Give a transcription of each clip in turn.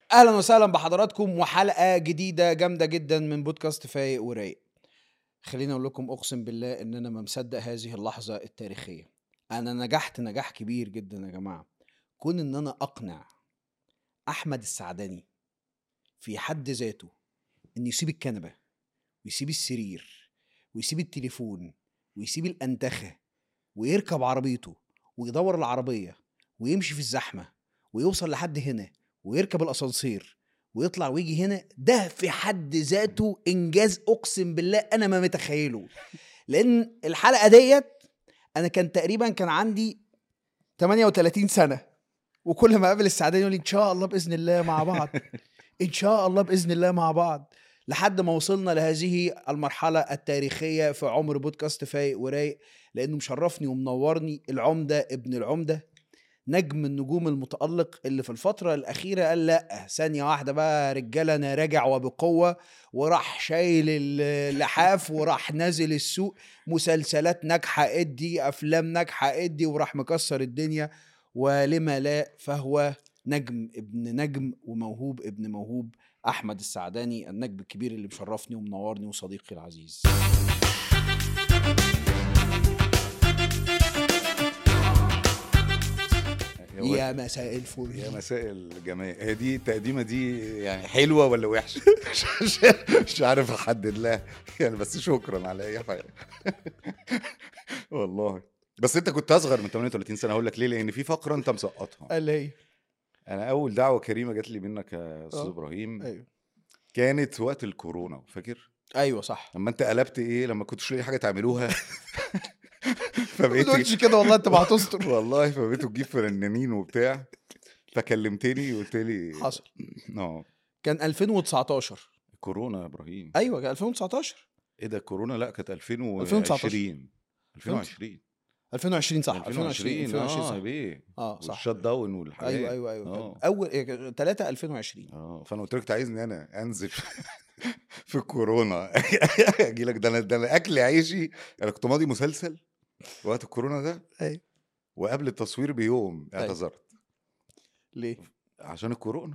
اهلا وسهلا بحضراتكم وحلقه جديده جامده جدا من بودكاست فايق ورايق خليني اقول لكم اقسم بالله ان انا ما مصدق هذه اللحظه التاريخيه انا نجحت نجاح كبير جدا يا جماعه كون ان انا اقنع احمد السعداني في حد ذاته انه يسيب الكنبه ويسيب السرير ويسيب التليفون ويسيب الانتخه ويركب عربيته ويدور العربيه ويمشي في الزحمه ويوصل لحد هنا ويركب الاسانسير ويطلع ويجي هنا ده في حد ذاته انجاز اقسم بالله انا ما متخيله لان الحلقه ديت انا كان تقريبا كان عندي 38 سنه وكل ما اقابل السعداني يقول لي ان شاء الله باذن الله مع بعض ان شاء الله باذن الله مع بعض لحد ما وصلنا لهذه المرحله التاريخيه في عمر بودكاست فايق ورايق لانه مشرفني ومنورني العمده ابن العمده نجم النجوم المتألق اللي في الفترة الأخيرة قال لأ ثانية واحدة بقى رجالة أنا راجع وبقوة وراح شايل اللحاف وراح نازل السوق مسلسلات ناجحة ادي أفلام ناجحة ادي وراح مكسر الدنيا ولما لا فهو نجم ابن نجم وموهوب ابن موهوب أحمد السعداني النجم الكبير اللي مشرفني ومنورني وصديقي العزيز هو- يا مساء الفل يا مساء الجمال هي دي التقديمه دي يعني حلوه ولا وحشه مش- مش عارف احدد لها يعني بس شكرا على اي حاجه والله بس انت كنت اصغر من 38 سنه هقول لك ليه لان في فقره انت مسقطها قال لي انا اول دعوه كريمه جات لي منك يا استاذ آه. ابراهيم ايوه كانت وقت الكورونا فاكر ايوه صح لما انت قلبت ايه لما كنتش لاقي حاجه تعملوها ما فبقيت تقولش كده والله انت ما هتستر والله فبقيتوا تجيب فنانين وبتاع فكلمتني وقلت لي حصل اه كان 2019 كورونا يا ابراهيم ايوه كان 2019 ايه ده كورونا لا كانت 2020 2019. 2020 2020 صح 2020 2020 اه صح يا بيه اه صح والشات داون والحاجات ايوه ايوه ايوه آه. كان اول 3 2020 اه فانا قلت لك أنت عايزني انا انزل في الكورونا اجي لك ده انا ده انا اكل عيشي انا كنت ماضي مسلسل وقت الكورونا ده ايوه وقبل التصوير بيوم أيوة. اعتذرت ليه عشان الكورونا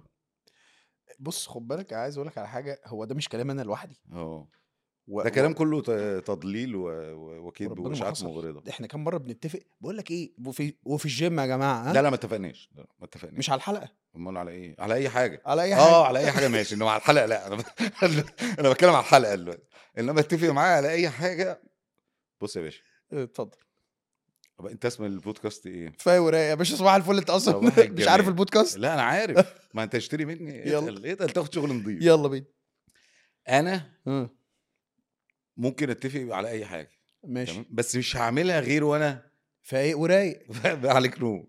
بص خد بالك عايز اقول لك على حاجه هو ده مش كلام انا لوحدي اه و... ده كلام كله ت- تضليل و- و- وكذب وربنا ما واشاعات حصل. مغرضه احنا كام مره بنتفق بقول لك ايه وفي وفي الجيم يا جماعه ها؟ لا لا ما اتفقناش لا، ما اتفقناش مش على الحلقه امال على ايه على اي حاجه على اي حاجه اه على اي حاجه ماشي انما على الحلقه لا انا ب- انا بتكلم على الحلقه دلوقتي انما اتفق معايا على اي حاجه بص يا باشا اتفضل طب انت اسم البودكاست ايه كفايه ورايا يا باشا صباح الفل انت اصلا صباح مش الجمال. عارف البودكاست لا انا عارف ما انت اشتري مني يلا. اسال اسال تاخد شغل نظيف يلا بينا انا اه ممكن اتفق على اي حاجه ماشي تمام بس مش هعملها غير وانا فايق ورايق عليك نور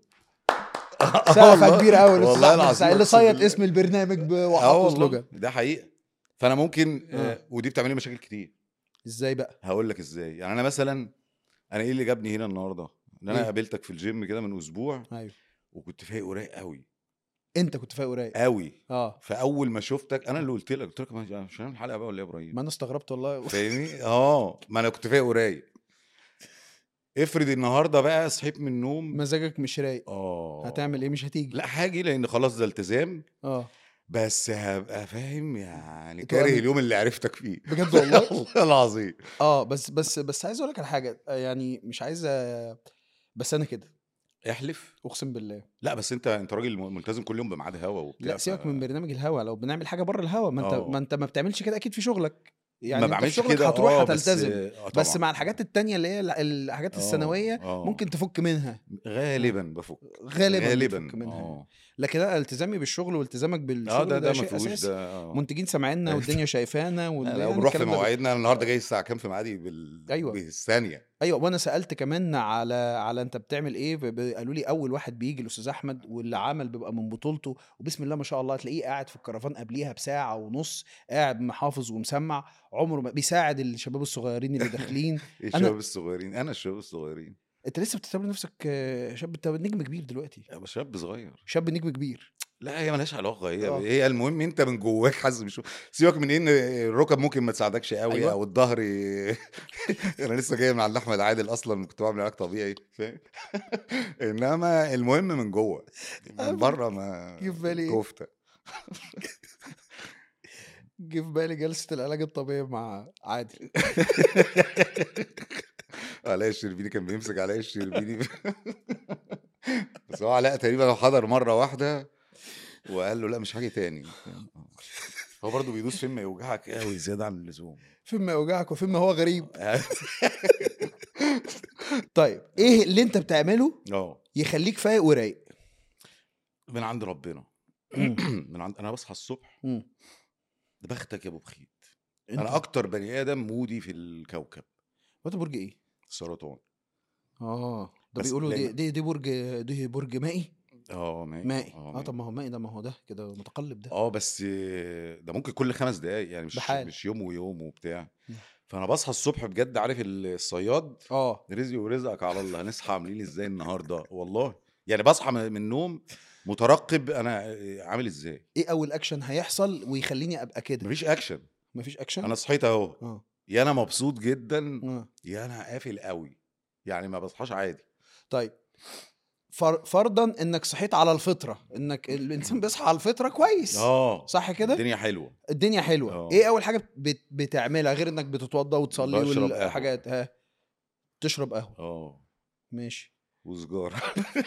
سقفه كبيره قوي والله العظيم اللي أقسم صيد بالله. اسم البرنامج ب- اه وحط والله سلوجان ده حقيقه فانا ممكن آه. آه. ودي بتعمل لي مشاكل كتير ازاي بقى هقول لك ازاي يعني انا مثلا انا ايه اللي جابني هنا النهارده ان انا إيه؟ قابلتك في الجيم كده من اسبوع ايوه وكنت فايق ورايق قوي انت كنت فايق ورايق قوي اه فاول ما شفتك انا اللي قلت لك قلت لك ما- مش هنعمل حلقه بقى ولا ايه يا ابراهيم ما انا استغربت والله فاهمني اه ما انا كنت فايق ورايق افرض النهارده بقى صحيت من النوم مزاجك مش رايق اه هتعمل ايه مش هتيجي لا حاجه لان خلاص ده التزام اه بس هبقى فاهم يعني تبقى كاره من- اليوم اللي عرفتك فيه بجد والله والله العظيم اه بس بس بس عايز اقول لك على حاجه آه، يعني مش عايز آه، بس انا كده احلف اقسم بالله لا بس انت انت راجل ملتزم كل يوم بميعاد هوا وبتاع لا سيبك ف- من برنامج الهوا لو بنعمل حاجه بره الهوا ما انت آه. ما انت ما بتعملش كده اكيد في شغلك يعني ما انت في بعملش شغلك كده هتروح آه، بس- هتلتزم آه، بس طبعاً. مع الحاجات التانية اللي هي ال- الحاجات آه، الثانويه آه. ممكن تفك منها غالبا بفك غالبا غالبا بتفك منها اه لكن انا التزامي بالشغل والتزامك بالشغل اه ده ده ما شيء فيهوش أساسي. ده آه. منتجين سامعيننا والدنيا شايفانا وال- لا، يعني وبنروح في الكلام ده مواعيدنا انا النهارده جاي الساعه كام في ميعادي بال... أيوة. بالثانيه ايوه وانا سالت كمان على على انت بتعمل ايه ب- ب- قالوا لي اول واحد بيجي الاستاذ احمد واللي عمل بيبقى من بطولته وبسم الله ما شاء الله تلاقيه قاعد في الكرفان قبليها بساعه ونص قاعد محافظ ومسمع عمره ما بيساعد الشباب الصغيرين اللي داخلين ايه أنا- الشباب الصغيرين انا الشباب الصغيرين انت لسه بتعتبر نفسك آه، شاب انت نجم كبير دلوقتي أبقى شاب صغير شاب نجم كبير لا هي ملهاش علاقه هي آه. هي المهم انت من جواك حاسس بشو سيبك من ان الركب ممكن ما تساعدكش قوي أيوة. أيوة. او الظهر ي- انا لسه جاي من عند احمد عادل اصلا كنت بعمل علاج طبيعي فاهم انما المهم من جوه من بره ما جه في بالي إيه؟ كفته جه في بالي جلسه العلاج الطبيعي مع عادل علاء الشربيني كان بيمسك علاء الشربيني بس هو علاء تقريبا حضر مره واحده وقال له لا مش حاجه تاني هو برضه بيدوس فيلم يوجعك قوي زياده عن اللزوم فيلم يوجعك وفيلم هو غريب طيب ايه اللي انت بتعمله اه يخليك فايق ورايق من عند ربنا مم. من عند انا بصحى الصبح مم. ده بختك يا ابو بخيت انت انا اكتر بني ادم مودي في الكوكب وانت برج ايه السرطان اه ده بس بيقولوا دي لأن- دي, دي برج دي برج مائي اه مائي مائي اه اه مائي. طب ما هو مائي ده ما هو ده كده متقلب ده اه بس ده ممكن كل خمس دقايق يعني مش بحال. مش يوم ويوم وبتاع مم. فانا بصحى الصبح بجد عارف الصياد اه رزقي ورزقك على الله هنصحى عاملين ازاي النهارده والله يعني بصحى من من النوم مترقب انا عامل ازاي ايه اول اكشن هيحصل ويخليني ابقى كده مفيش اكشن مفيش اكشن انا صحيت اهو اه يا انا مبسوط جدا اه يا انا قافل قوي يعني ما بصحاش عادي طيب فر... فرضا انك صحيت على الفطره انك الانسان بيصحى على الفطره كويس اه صح كده الدنيا حلوه الدنيا حلوه آه. ايه اول حاجه بت... بتعملها غير انك بتتوضى وتصلي بشرب قهوة. والحاجات ها تشرب قهوه اه ماشي وسجاره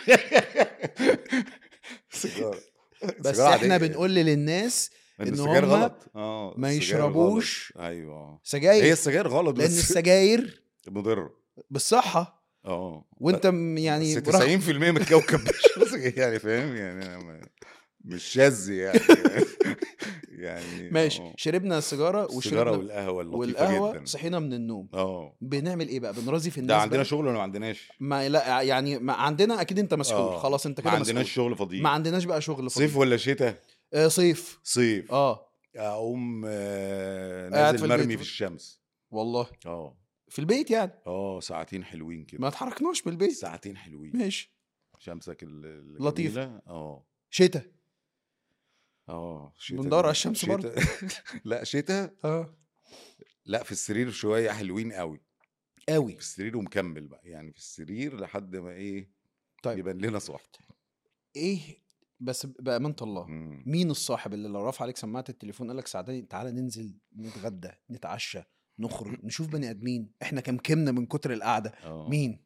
سيجاره بس سيجارة احنا عادية. بنقول للناس ان إن السجاير هما غلط اه ما السجاير غلط. يشربوش ايوه سجاير هي السجاير غلط لان بس السجاير مضره يعني اه وانت م- يعني بس رغم- 90% من الكوكب مش يعني فاهم يعني أنا ما- مش شاذ يعني يعني ماشي آه. شربنا السيجاره السيجاره وشربنا والقهوه اللطيفه والقهوه جدا صحينا من النوم اه بنعمل ايه بقى بنرازي في الناس ده عندنا بقى؟ شغل ولا ما عندناش؟ ما لا يعني ما عندنا اكيد انت مسحول آه. خلاص انت ما كده عندناش مسحول شغل فضيل ما عندناش بقى شغل فاضي. صيف ولا شتاء؟ آه صيف صيف اه اقوم آه، قاعد في نازل مرمي البيت. في الشمس والله اه في البيت يعني اه ساعتين حلوين كده ما اتحركناش من البيت ساعتين حلوين ماشي شمسك ال- لطيفة. الجميلة. اه شتاء اه شتا بندور على دي- الشمس شتا- برضه. لا شتاء اه لا في السرير شويه حلوين قوي قوي في السرير ومكمل بقى يعني في السرير لحد ما ايه طيب يبان لنا صحت ايه بس بامانه الله مم. مين الصاحب اللي لو رفع عليك سماعه التليفون قال لك سعداني تعالى ننزل نتغدى نتعشى نخرج نشوف بني ادمين احنا كمكمنا من كتر القعده اه مين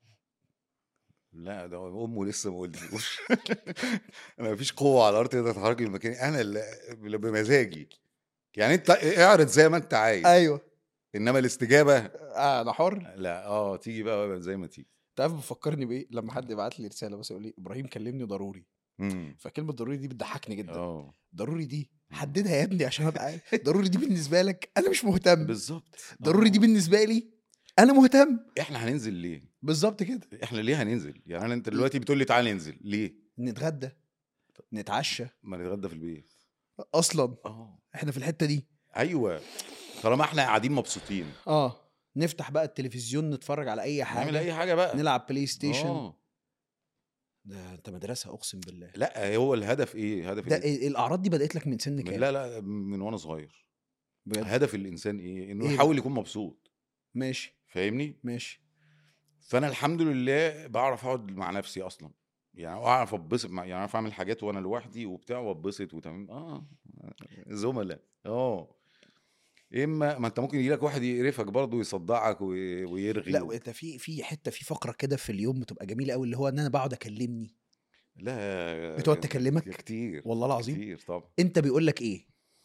لا ده امه لسه ما قلتلوش انا مفيش قوه على الارض تقدر تتحرك من مكاني انا اللي اللي بمزاجي يعني انت اعرض زي ما انت عايز ايوه انما الاستجابه آه انا حر لا اه تيجي بقى زي ما تيجي انت عارف بيفكرني بايه لما حد يبعت لي رساله بس يقول لي ابراهيم كلمني ضروري مم. فكلمه ضروري دي بتضحكني جدا اه ضروري دي حددها يا ابني عشان ابقى عارف ضروري دي بالنسبه لك انا مش مهتم بالظبط ضروري دي آه. بالنسبه لي انا مهتم احنا هننزل ليه؟ بالظبط كده احنا ليه هننزل؟ يعني انا انت دلوقتي بتقول لي تعالى ننزل ليه؟ نتغدى نتعشى ما نتغدى في البيت اصلا اه احنا في الحته دي ايوه طالما احنا قاعدين مبسوطين اه نفتح بقى التلفزيون نتفرج على اي حاجه نعمل اي حاجه بقى نلعب بلاي ستيشن آه. ده انت مدرسه اقسم بالله لا هو الهدف ايه؟ هدف ده الإنسان- إيه- الاعراض دي بدات لك من سن من كام لا لا من وانا صغير بجد هدف الانسان ايه؟ انه إيه يحاول بقى؟ يكون مبسوط ماشي فاهمني؟ ماشي فانا الحمد لله بعرف اقعد مع نفسي اصلا يعني اعرف اتبسط مع- يعني اعرف اعمل حاجات وانا لوحدي وبتاع واتبسط وتمام اه زملاء اه اما ما انت ممكن يجي لك واحد يقرفك برضه ويصدعك وي- ويرغي لا و... وانت في في حته في فقره كده في اليوم بتبقى جميله قوي اللي هو ان انا بقعد اكلمني لا بتقعد تكلمك؟ كتير والله العظيم كتير طبعا انت بيقول لك ايه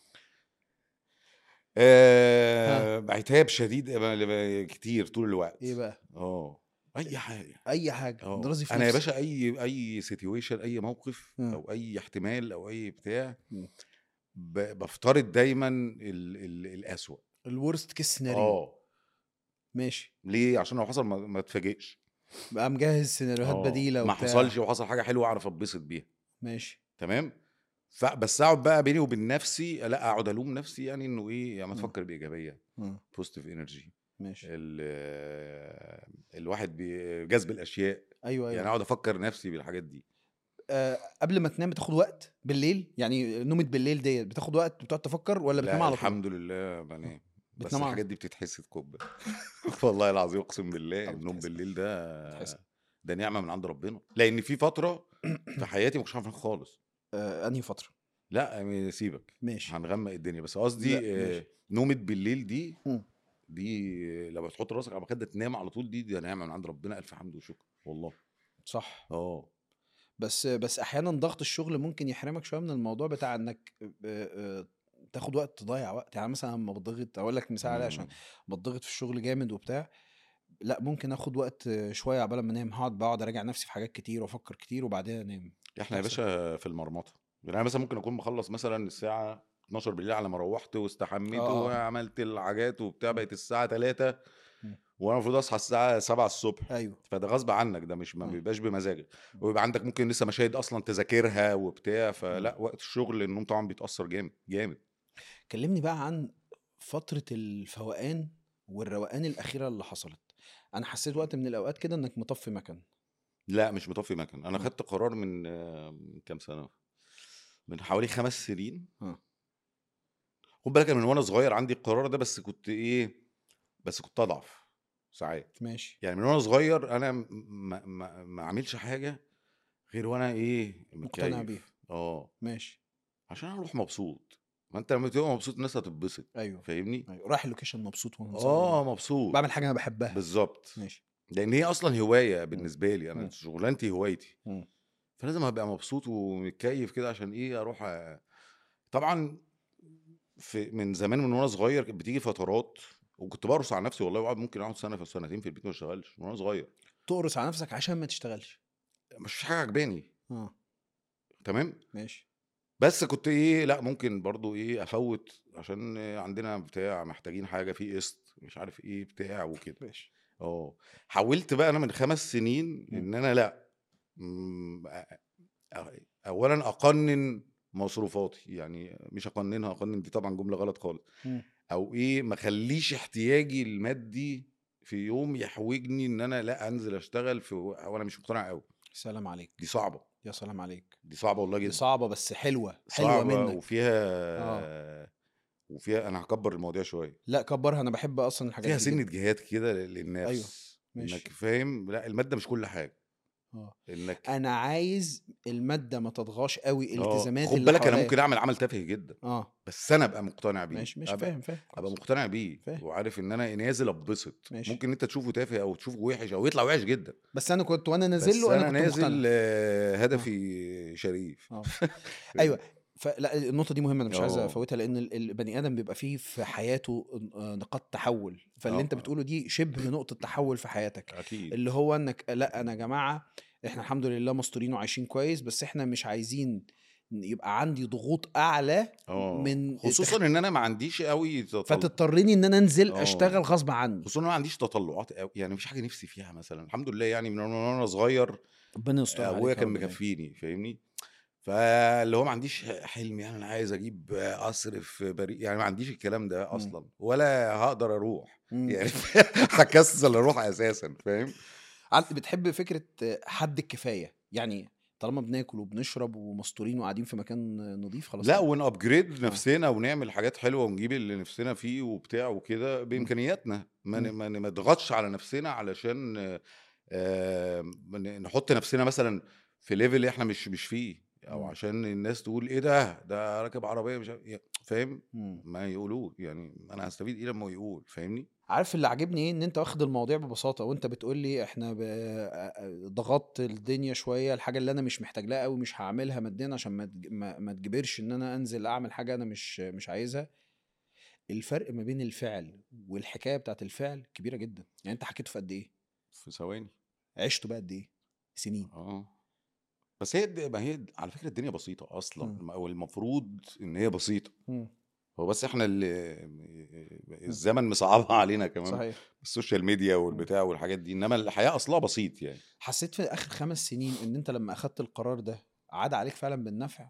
آه عتاب شديد ب- كتير طول الوقت ايه بقى اه اي حاجه اي حاجه اه نرازي في انا يا نفسي. باشا اي اي سيتويشن اي موقف مم. او اي احتمال او اي بتاع مم. ب- بفترض دايما ال ال الاسوأ الورست كيس سيناريو اه ماشي ليه عشان لو حصل ما, ما اتفاجئش بقى مجهز سيناريوهات آه، بديله ما وبتاع. حصلش وحصل حاجه حلوه اعرف اتبسط بيها ماشي تمام ف- بس اقعد بقى بيني وبين نفسي لا اقعد الوم نفسي يعني انه ايه يعني ما مم. تفكر بايجابيه مم. بوزيتيف انرجي ماشي الواحد بجذب الاشياء ايوه ايوه يعني اقعد افكر نفسي بالحاجات دي آه قبل ما تنام بتاخد وقت بالليل يعني نومة بالليل ديت بتاخد وقت بتقعد تفكر ولا بتنام لا على طول الحمد لله بنام بس بتنام على- الحاجات دي بتتحسد كوب والله العظيم اقسم بالله آه، النوم بتتحسد. بالليل ده بتتحسد. ده نعمه من عند ربنا لان في فتره في حياتي ما كنتش عارف أنام خالص آه انهي فتره لا يعني سيبك ماشي هنغمق الدنيا بس قصدي لا، آه، ماشي. نومة بالليل دي مم. دي لما تحط راسك على المخده تنام على طول دي دي نعمه من عند ربنا الف حمد وشكر والله صح اه بس بس احيانا ضغط الشغل ممكن يحرمك شويه من الموضوع بتاع انك آه، آه، تاخد وقت تضيع وقت يعني مثلا لما بضغط اقول لك مثال عليه عشان مم. بضغط في الشغل جامد وبتاع لا ممكن اخد وقت آه، شويه عبال ما انام هقعد بقعد اراجع نفسي في حاجات كتير وافكر كتير وبعدين انام احنا يا بتحصل. باشا في المرمطه يعني انا مثلا ممكن اكون مخلص مثلا الساعه 12 بالليل على ما روحت واستحميت آه. وعملت الحاجات وبتاع بقت الساعه 3 مم. وانا المفروض اصحى الساعه 7 الصبح ايوه فده غصب عنك ده مش ما مم. بيبقاش بمزاجك ويبقى عندك ممكن لسه مشاهد اصلا تذاكرها وبتاع فلا مم. وقت الشغل النوم طبعا بيتاثر جامد جامد كلمني بقى عن فتره الفوقان والروقان الاخيره اللي حصلت انا حسيت وقت من الاوقات كده انك مطفي مكان لا مش مطفي مكان انا مم. خدت قرار من آه، من كام سنه من حوالي خمس سنين اه خد بالك أنا من وانا صغير عندي القرار ده بس كنت ايه بس كنت اضعف ساعات ماشي يعني من وانا صغير انا م- ما ما ما اعملش حاجه غير وانا ايه مقتنع متكيف. بيها. اه ماشي عشان اروح مبسوط ما انت لما تبقى مبسوط الناس هتتبسط ايوه فاهمني ايوه رايح اللوكيشن مبسوط وانا اه مصور. مبسوط بعمل حاجه انا بحبها بالظبط ماشي لان هي اصلا هوايه بالنسبه لي مم. انا شغلانتي هوايتي مم. فلازم ابقى مبسوط ومتكيف كده عشان ايه اروح أ... طبعا في من زمان من وانا صغير كانت بتيجي فترات وكنت برقص على نفسي والله وقعد ممكن اقعد سنه في سنتين في البيت ما اشتغلش من وانا صغير تقرص على نفسك عشان ما تشتغلش مش في حاجه عجباني اه تمام ماشي بس كنت ايه لا ممكن برضو ايه افوت عشان عندنا بتاع محتاجين حاجه في قسط مش عارف ايه بتاع وكده ماشي اه حاولت بقى انا من خمس سنين مم. ان انا لا مم، أ- أ- اولا اقنن مصروفاتي يعني مش اقننها اقنن دي طبعا جمله غلط خالص مم. او ايه ما اخليش احتياجي المادي في يوم يحوجني ان انا لا انزل اشتغل في وانا مش مقتنع قوي سلام عليك دي صعبه يا سلام عليك دي صعبه والله دي جدا صعبه بس حلوه حلوه صعبة منك وفيها وفيها انا هكبر المواضيع شويه لا كبرها انا بحب اصلا الحاجات فيها دي سنه جدا. جهاد كده للنفس ماشي. انك فاهم لا الماده مش كل حاجه اه انك انا عايز الماده ما تضغاش قوي آه، التزامات خد اللي بالك انا حواليا. ممكن اعمل عمل تافه جدا اه بس انا ابقى مقتنع بيه ماشي ماشي أبقى- فاهم فاهم ابقى خلاص. مقتنع بيه فاهم. وعارف ان انا نازل اتبسط ماشي. ممكن انت تشوفه تافه او تشوفه وحش او يطلع وحش جدا بس انا كنت وانا بس نازل له انا, انا كنت نازل مقتنع آه، هدفي شريف اه ايوه فلا النقطه دي مهمه انا مش عايز آه. افوتها لان ال- البني ادم بيبقى فيه في حياته آه، نقاط تحول فاللي آه. انت بتقوله دي شبه نقطه تحول في حياتك اكيد اللي هو انك لا انا يا جماعه احنا الحمد لله مستورين وعايشين كويس بس احنا مش عايزين يبقى عندي ضغوط اعلى اه من خصوصا ان انا ما عنديش قوي تطلع فتضطرني ان انا انزل آه. اشتغل غصب عني خصوصا ان انا ما عنديش تطلعات قوي يعني مفيش حاجه نفسي فيها مثلا الحمد لله يعني من وانا صغير ربنا يستر عليك ابويا يا كان رب دايما. مكفيني فاهمني فاللي هو ما عنديش حلم يعني انا عايز اجيب قصر في بريء يعني ما عنديش الكلام ده اصلا ولا هقدر اروح مم. يعني هكسل اروح اساسا فاهم عن- بتحب فكره حد الكفايه يعني طالما بناكل وبنشرب ومستورين وقاعدين في مكان نظيف خلاص لا ونابجريد نفسنا ونعمل حاجات حلوه ونجيب اللي نفسنا فيه وبتاع وكده بامكانياتنا ما ن- مم. ما ن- ما نضغطش على نفسنا علشان آه، آه، ن- نحط نفسنا مثلا في ليفل احنا مش مش فيه او مم. عشان الناس تقول ايه ده ده راكب عربيه مش عارف- فاهم مم. ما يقولوه يعني انا هستفيد ايه لما يقول فاهمني عارف اللي عاجبني ايه ان انت واخد المواضيع ببساطه وانت بتقول لي احنا ب- ضغطت الدنيا شويه الحاجه اللي انا مش محتاج لها قوي مش هعملها ماديا عشان ما تج- ما ما تجبرش ان انا انزل اعمل حاجه انا مش مش عايزها الفرق ما بين الفعل والحكايه بتاعت الفعل كبيره جدا يعني انت حكيته في قد ايه في ثواني عشته بقى قد ايه سنين اه بس هي الد- ما هي على فكره الدنيا بسيطه اصلا مم. او المفروض ان هي بسيطه مم. هو بس احنا اللي الزمن مصعبها علينا كمان صحيح السوشيال ميديا والبتاع والحاجات دي انما الحياه اصلها بسيط يعني حسيت في اخر خمس سنين ان انت لما اخدت القرار ده عاد عليك فعلا بالنفع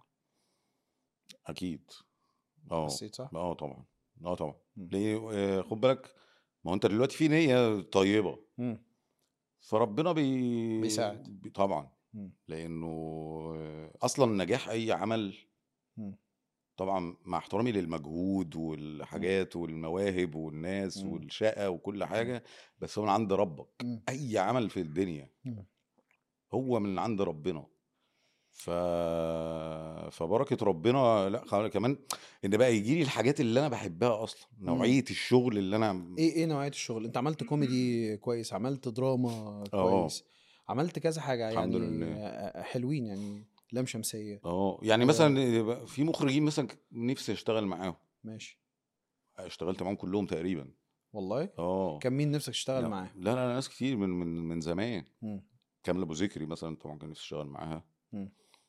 اكيد اه حسيت صح اه طبعا اه طبعا مم. ليه آه، خد بالك ما هو انت دلوقتي في نيه طيبه مم. فربنا بي بيساعد. بي- طبعا مم. لانه آه، اصلا نجاح اي عمل مم. طبعا مع احترامي للمجهود والحاجات والمواهب والناس مم. والشقه وكل حاجه بس هو من عند ربك مم. اي عمل في الدنيا مم. هو من عند ربنا ف فبركه ربنا لا خ- كمان ان بقى يجي لي الحاجات اللي انا بحبها اصلا نوعيه الشغل اللي انا ايه ايه نوعيه الشغل انت عملت كوميدي كويس عملت دراما اه. كويس عملت كذا حاجه الحمد يعني لله. آه، حلوين يعني لام شمسيه اه يعني آه. مثلا في مخرجين مثلا نفسي اشتغل معاهم ماشي اشتغلت معاهم كلهم تقريبا والله اه كان مين نفسك تشتغل لا معاه لا لا ناس كتير من من من زمان مم. كامل ابو ذكري مثلا طبعا كان نفسي اشتغل معاها مم.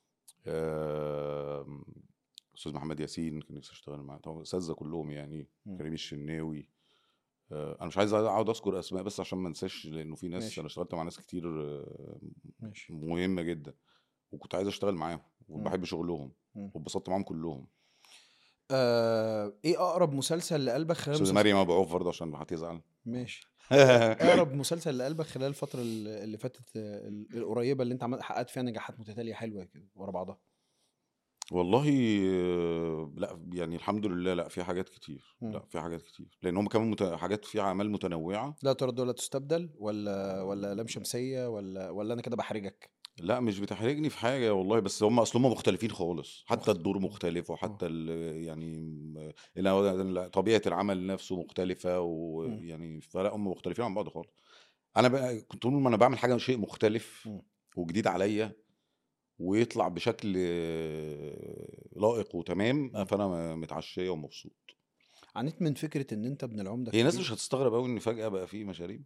آم، استاذ محمد ياسين كان نفسي اشتغل معاه طبعا اساتذه كلهم يعني مم. كريم الشناوي آه، انا مش عايز اقعد اذكر اسماء بس عشان ما انساش لانه في ناس ماشي. انا اشتغلت مع ناس كتير آه، ماشي مهمه جدا وكنت عايز اشتغل معاهم وبحب شغلهم مم. واتبسطت معاهم كلهم آه ايه اقرب مسلسل لقلبك خلال استاذ مسلسل... مريم ابو عوف برضه عشان هتزعل ماشي اقرب مسلسل لقلبك خلال الفتره ال- اللي فاتت آه، ال- القريبه اللي انت عملت حققت فيها نجاحات متتاليه حلوه كده ورا بعضها والله آه، لا يعني الحمد لله لا في حاجات كتير مم. لا في حاجات كتير لان هم كمان مت... حاجات في اعمال متنوعه لا ترد ولا تستبدل ولا ولا لام شمسيه ولا ولا انا كده بحرجك لا مش بتحرجني في حاجه والله بس هم اصل هم مختلفين خالص حتى مخت- الدور مختلف وحتى ال- يعني م- ال- طبيعه العمل نفسه مختلفه مم. ويعني فلا هم مختلفين عن بعض خالص انا بقى كنت طول ما انا بعمل حاجه شيء مختلف مم. وجديد عليا ويطلع بشكل آه، لائق وتمام مم. فانا متعشيه ومبسوط عانيت من فكره ان انت ابن العمده هي ناس الكبير؟ مش هتستغرب قوي ان فجاه بقى في مشاريب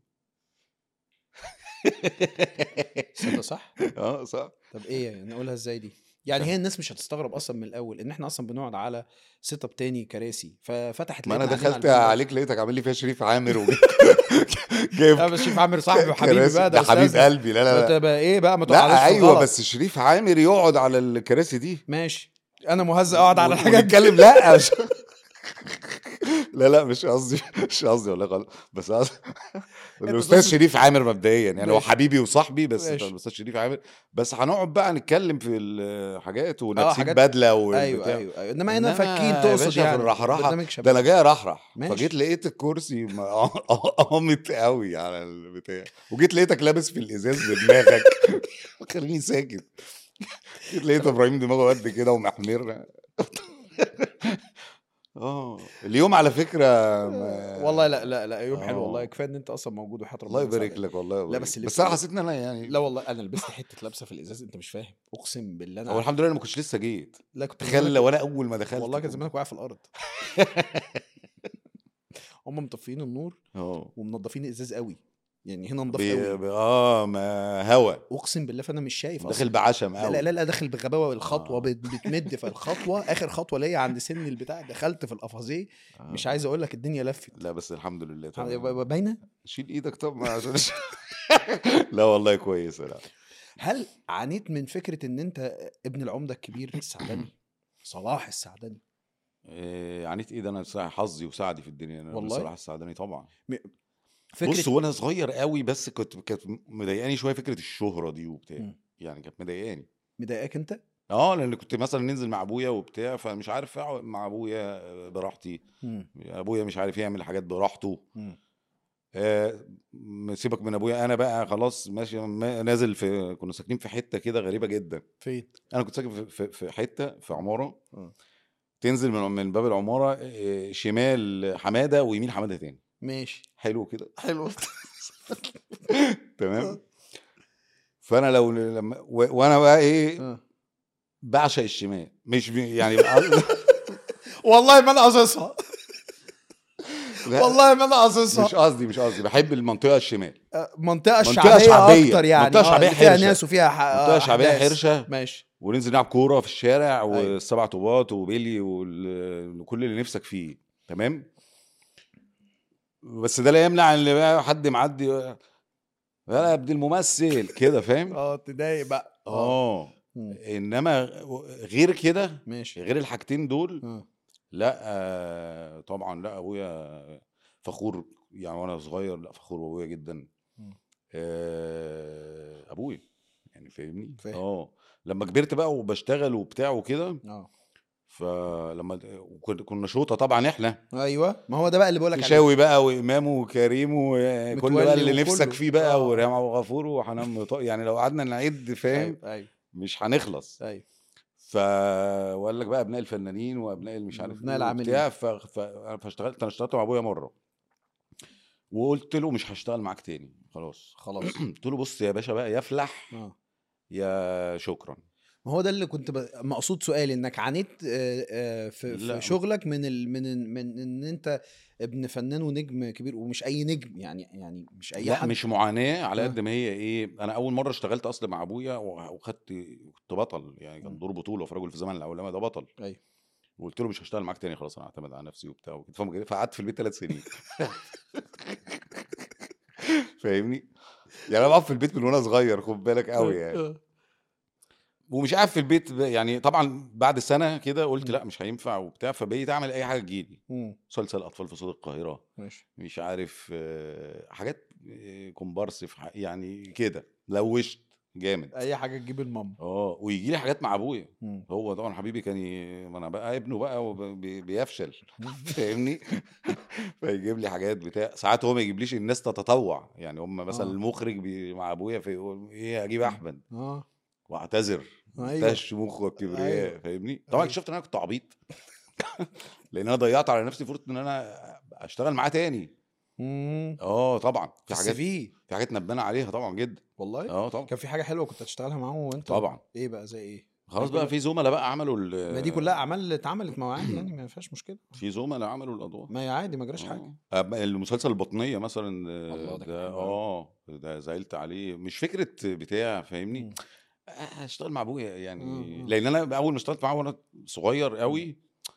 صدق صح اه صح طب ايه يعني نقولها ازاي دي يعني هي الناس مش هتستغرب اصلا من الاول ان احنا اصلا بنقعد على سيت اب تاني كراسي ففتحت ما انا لقيتنا قاعدين دخلت على البانيو. عليك لقيتك عامل لي فيها شريف عامر وجايب جايب لا بس شريف عامر صاحبي وحبيبي كراسي. بقى ده ده حبيب أستاذنا. قلبي لا لا انت لا بقى ايه بقى ما تقعدش لا في ايوه الغلط. بس شريف عامر يقعد على الكراسي دي ماشي انا مهزأ اقعد على الحاجات دي نتكلم لا مش لا لا مش قصدي مش قصدي والله غلط بس قصدي الاستاذ تقصد- شريف عامر مبدئيا يعني هو ماشي. حبيبي وصاحبي بس ماشي. الاستاذ شريف عامر بس هنقعد بقى نتكلم في الحاجات ونسيب آه، حاجات- بدله ايوه والبتاع ايوه ايوه انما هنا إنما فاكين يا تقصد باشا يعني في الرحرحة برنامج ده شباب انا جاي ارحرح ماشي. فجيت لقيت الكرسي م- قامت قوي على البتاع وجيت لقيتك لابس في الازاز بدماغك خليني ساكت جيت لقيت ابراهيم دماغه قد كده ومحمر اه اليوم على فكره ما... والله لا لا لا يوم حلو آه. والله كفايه ان انت اصلا موجود وحياه ربنا الله يبارك يسعدك. لك والله لا يبارك. بس اللي بس انا في- حسيت ان انا يعني لا والله انا لبست حته لابسه في الازاز انت مش فاهم اقسم بالله انا هو الحمد لله انا ما كنتش لسه جيت لا كنت تخيل زمانك- لو انا اول ما دخلت والله كان كنت- زمانك واقع في الارض هم مطفيين النور اه ومنضفين الازاز قوي يعني هنا نضاف بي... قوي بي... اه ما هوا اقسم بالله فانا مش شايف داخل أصلاً. بعشم لا قوي لا لا, لا داخل بغباوه الخطوه آه. بت- بتمد في الخطوه اخر خطوه ليا عند سن البتاع دخلت في القفازيه مش عايز اقول لك الدنيا لفت لا بس الحمد لله ب- تمام ب- باينه شيل ايدك طب ما عشان لا والله كويسه لا هل عانيت من فكره ان انت ابن العمده الكبير السعدني صلاح السعدني إيه عانيت ايه ده انا بصراحة حظي وسعدي في الدنيا انا والله؟ بصراحه السعداني طبعا فكره بص وانا صغير قوي بس كنت كانت مضايقاني شويه فكره الشهره دي وبتاع مم. يعني كانت مضايقاني مضايقاك انت اه لان كنت مثلا ننزل مع ابويا وبتاع فمش عارف اقعد مع ابويا براحتي مم. ابويا مش عارف يعمل حاجات براحته مم. آه م- سيبك من ابويا انا بقى خلاص ماشي ما- نازل في كنا ساكنين في حته كده غريبه جدا فين انا كنت ساكن في- في في حته في عماره آه. تنزل من من باب العماره آه، شمال حماده ويمين حماده تاني ماشي حلو كده حلو تمام فانا لو لما و- وانا بقى ايه آه. بعشق الشمال مش بي يعني بقى- والله ما انا قاصصها لا، والله ما انا قاصصها مش قصدي مش قصدي بحب المنطقه الشمال آه، منطقه منطقة شعبيه, شعبيه، اكتر يعني منطقة آه، شعبية اللي فيها حرشة. ناس وفيها ح... آه، منطقه شعبيه أحداث. حرشه ماشي وننزل نلعب كوره في الشارع أيوة. والسبع طوبات وبيلي وال- وكل اللي نفسك فيه تمام بس ده لا يمنع ان بقى حد معدي يا ابن الممثل كده فاهم اه تضايق بقى اه مم. انما غير كده ماشي غير الحاجتين دول آه. لا آه طبعا لا ابويا فخور يعني وانا صغير لا فخور بابويا جدا مم. آه ابويا يعني فاهمني فاهم. اه لما كبرت بقى وبشتغل وبتاع وكده اه فلما وكن- كنا شوطه طبعا احنا ايوه ما هو ده بقى اللي بقول لك عليه شاوي بقى وامام وكريم وكل متولي بقى اللي وكله. نفسك فيه بقى آه. وريهام ابو غفور وحنان مطا يعني لو قعدنا نعد فاهم ايوه ايوه مش هنخلص ايوه ف وقال لك بقى ابناء الفنانين وابناء اللي مش عارف وأبناء إيه العاملين. وبتاع ف... ف... فاشتغلت انا اشتغلت مع ابويا مره وقلت له مش هشتغل معاك تاني خلاص خلاص قلت له بص يا باشا بقى يفلح اه يا شكرا ما هو ده اللي كنت ب... مقصود سؤالي انك عانيت آه، آه، في, لا. في شغلك من ال... من ال... من ان انت ابن فنان ونجم كبير ومش اي نجم يعني يعني مش اي لا حد مش معاناه على آه. قد ما هي ايه انا اول مره اشتغلت اصلا مع ابويا و- وخدت كنت بطل يعني كان مم. دور بطوله في رجل في زمن الاولمه ده بطل ايوه وقلت له مش هشتغل معاك تاني خلاص انا اعتمد على نفسي وبتاع وكده فاهم كده؟ فقعدت في البيت ثلاث سنين فاهمني؟ يعني انا بقعد في البيت من وانا صغير خد بالك قوي يعني آه. ومش قاعد في البيت ب- يعني طبعا بعد سنه كده قلت مم. لا مش هينفع وبتاع فبقيت اعمل اي حاجه تجيلي مم. مسلسل اطفال في صوت القاهره ماشي مش عارف آه، حاجات آه، كومبارس في ح- يعني كده لوشت جامد اي حاجه تجيب الماما اه ويجي لي حاجات مع ابويا مم. هو طبعا حبيبي كان ي... ما انا بقى ابنه بقى وبيفشل فاهمني فيجيب لي حاجات بتاع ساعات هو ما يجيبليش الناس تتطوع يعني هم مثلا آه. المخرج بي... مع ابويا فيقول ايه اجيب احمد اه واعتذر ايوه تش مخ والكبرياء أيوة. فاهمني طبعا أيوة. اكتشفت ان انا كنت عبيط لان انا ضيعت على نفسي فرصه ان انا اشتغل معاه تاني مم. اه طبعا في بس حاجات في في حاجات ندمانه عليها طبعا جدا والله اه طبعا كان في حاجه حلوه كنت هتشتغلها معاهم وانت طبعا ايه بقى زي ايه خلاص بقى في زملاء بقى عملوا ال- ما دي كلها اعمال اتعملت مع عادي يعني ما فيهاش مشكله في زملاء عملوا الادوار ما هي عادي ما جراش حاجه آه. أب- المسلسل البطنيه مثلا آه، الله، ده كان ده حلو أوي. اه ده زعلت عليه مش فكره بتاع فاهمني مم. آه، هشتغل مع ابويا يعني مم. لان انا اول ما اشتغلت معاه وانا صغير قوي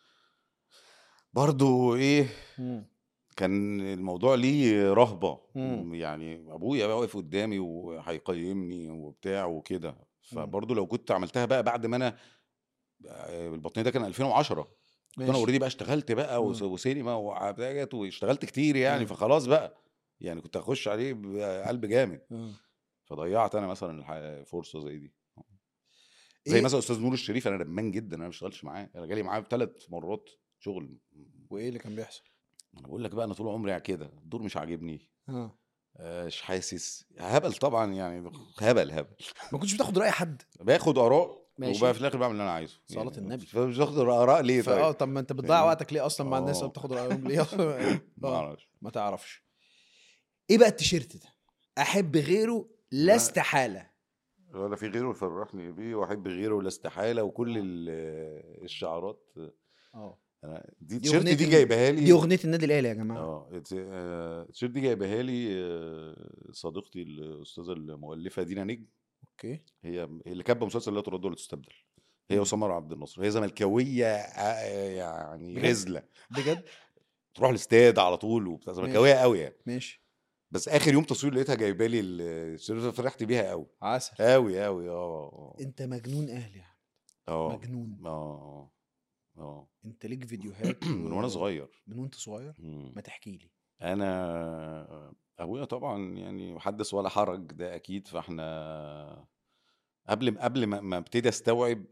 برضو ايه مم. كان الموضوع ليه رهبه مم. يعني ابويا بقى واقف قدامي وهيقيمني وبتاع وكده فبرضو لو كنت عملتها بقى بعد ما انا آه، البطنيه ده كان 2010 كنت انا ماشي. اوريدي بقى اشتغلت بقى وس- مم. وسينما وحاجات واشتغلت كتير يعني مم. فخلاص بقى يعني كنت هخش عليه بقلب جامد آه. فضيعت انا مثلا الح- فرصه زي دي زي إيه؟ مثلا استاذ نور الشريف انا ندمان جدا انا ما اشتغلتش معاه انا جالي معاه ثلاث مرات شغل وايه اللي كان بيحصل انا بقول لك بقى انا طول عمري كده الدور مش عاجبني اه آه، مش حاسس هبل طبعا يعني هبل هبل ما كنتش بتاخد راي حد باخد اراء ماشي. وبقى في الاخر بعمل اللي انا عايزه صلاة النبي. فمش باخد اراء ليه فاه طيب طب ما انت بتضيع فاهمني؟ وقتك ليه اصلا مع الناس اللي آه. بتاخد رايهم ليه ما آه. اعرفش ما تعرفش ايه بقى التيشيرت ده احب غيره لا لا. استحاله ولا في غيره يفرحني بيه واحب غيره لا استحاله وكل ال- الشعارات اه أنا دي دي التيشيرت أغنية دي ال- جايبها لي دي اغنيه النادي الاهلي يا جماعه اه الت- آه، التيشيرت دي جايبها لي آه، صديقتي الاستاذه المؤلفه دينا نجم اوكي هي هي اللي كاتبه مسلسل لا ترد ولا تستبدل هي مم. وسمر عبد الناصر هي زملكاويه آه، يعني بجد؟ رزله بجد تروح الاستاد على طول وبتاع زملكاويه قوي يعني ماشي بس اخر يوم تصوير لقيتها جايبه لي التيشيرت فرحت بيها قوي عسل قوي قوي اه انت مجنون اهلي يا أحمد. اه مجنون اه اه انت ليك فيديوهات من و- وانا صغير من وانت صغير مم. ما تحكي لي انا ابويا طبعا يعني حدث ولا حرج ده اكيد فاحنا قبل قبل ما ما ابتدي استوعب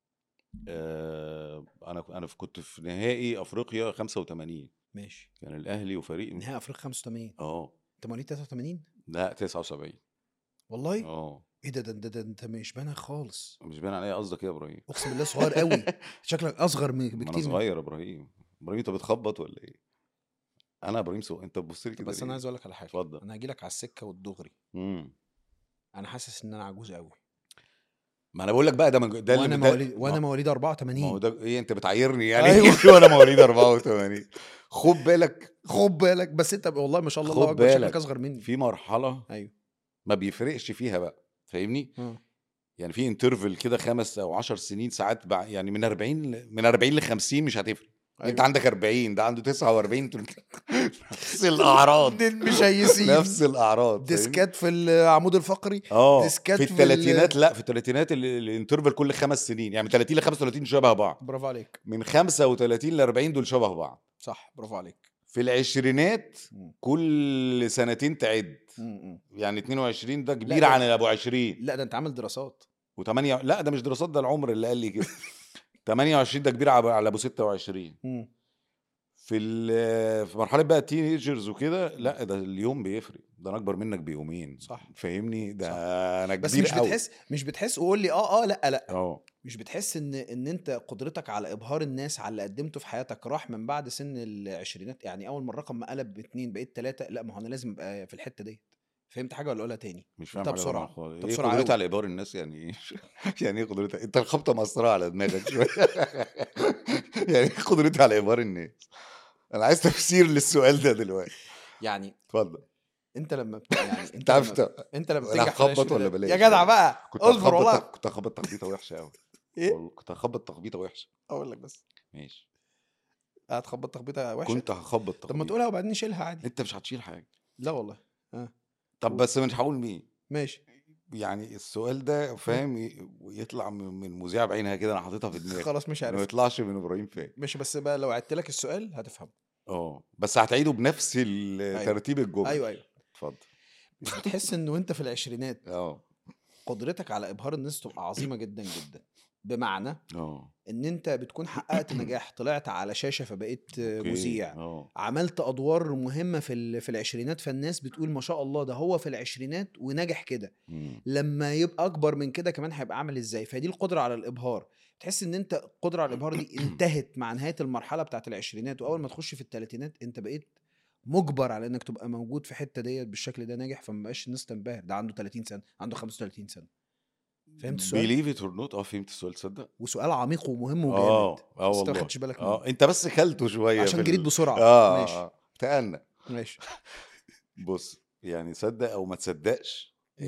آه، انا انا كنت في نهائي افريقيا 85 ماشي كان الاهلي وفريق نهائي افريقيا 85 اه انت مواليد 83 لا 79 والله اه ايه ده ده, ده, ده انت مش بانك خالص مش باين عليا قصدك ايه يا ابراهيم اقسم بالله صغير قوي شكلك اصغر من ما انا بكتير من- صغير يا ابراهيم ابراهيم انت بتخبط ولا ايه انا ابراهيم سو انت بتبص لي كده بس انا ليه؟ عايز اقول لك على حاجه اتفضل. انا هاجي لك على السكه والدغري مم. انا حاسس ان انا عجوز قوي ما انا بقول لك بقى ده من ده اللي وانا ده- مواليد وانا ما- مواليد ما هو 84 ده ايه انت بتعايرني يعني أيوة. وانا مواليد 84 خد بالك خد بالك بس انت والله ما شاء الله الله خد اكبر شكلك بالك. اصغر مني في مرحله ايوه ما بيفرقش فيها بقى فاهمني آه. يعني في انترفل كده خمس او 10 سنين ساعات بع- يعني من 40 ل- من 40 ل 50 مش هتفرق انت أيوة. عندك 40 ده عنده 49 دول- نفس الاعراض دين مشيسين نفس الاعراض فاهمني؟ ديسكات في العمود الفقري اه ديسكات في في الثلاثينات لا في الثلاثينات ال- الانترفل كل خمس سنين يعني من 30 ل 35 شبه بعض برافو عليك من 35 ل 40 دول شبه بعض صح برافو عليك في العشرينات مم. كل سنتين تعد مم. يعني 22 ده كبير ده- عن ابو 20 لا ده انت عامل دراسات و8 لا ده مش دراسات ده العمر اللي قال لي كده 28 ده كبير على على ابو 26 مم. في ال- في مرحله بقى تينيجرز وكده لا ده اليوم بيفرق ده انا اكبر منك بيومين صح فاهمني ده صح. انا بس كبير مش قوي بتحس مش بتحس وقول لي اه اه لا لا اه مش بتحس ان ان انت قدرتك على ابهار الناس على اللي قدمته في حياتك راح من بعد سن العشرينات يعني اول ما الرقم ما قلب باتنين بقيت ثلاثه لا ما هو انا لازم ابقى في الحته ديت فهمت حاجه ولا اقولها تاني مش فاهم طب حاجه بسرعة. طبعا خالص طب ايه بسرعة قدرتها أوي. على ابهار الناس يعني ايه يعني ايه قدرتها انت الخبطه مأثره على دماغك شويه يعني ايه قدرتها على ابهار الناس انا عايز تفسير للسؤال ده دلوقتي يعني اتفضل انت لما بت- يعني انت انت عارف لما ت- انت لما أنا بتنجح في هخبط العشرينات- ولا بلاش؟ يا جدع بقى كنت اصبر هخبط والله كنت هخبط تخبيطه وحشه قوي ايه كنت هخبط تخبيطه وحشه اقول لك بس ماشي هتخبط تخبيطه وحشه كنت هخبط طب ما تخبيطه تقولها وبعدين نشيلها عادي انت مش هتشيل حاجه لا والله اه طب بس مش هقول مين ماشي يعني السؤال ده فاهم ي- يطلع من من مذيعه بعينها كده انا حاططها في دماغي خلاص مش ما عارف يطلعش من ابراهيم فاهم ماشي بس بقى لو عدت لك السؤال هتفهم اه بس هتعيده بنفس ال- ترتيب الجمل ايوه ايوه اتفضل مش بتحس ان وانت في العشرينات اه قدرتك على ابهار الناس تبقى عظيمه جدا جدا بمعنى اه ان انت بتكون حققت نجاح طلعت على شاشه فبقيت أوكي. مذيع اه عملت ادوار مهمه في ال- في العشرينات فالناس بتقول ما شاء الله ده هو في العشرينات ونجح كده مم. لما يبقى اكبر من كده كمان هيبقى عامل ازاي فدي القدره على الابهار تحس ان انت القدره على الابهار دي انتهت مع نهايه المرحله بتاعت العشرينات واول ما تخش في الثلاثينات انت بقيت مجبر على انك تبقى موجود في حته ديت بالشكل ده ناجح فما بقاش الناس تنبهر ده عنده 30 سنه عنده 35 سنه فهمت السؤال بيليف ات اور نوت اه فهمت السؤال تصدق وسؤال عميق ومهم اه وجامد اه بس انت ما والله خدتش بالك منه اه انت بس كلته شويه عشان في جريت ال- بسرعه اه ماشي آه. تقلنا ماشي بص يعني صدق او ما تصدقش مم.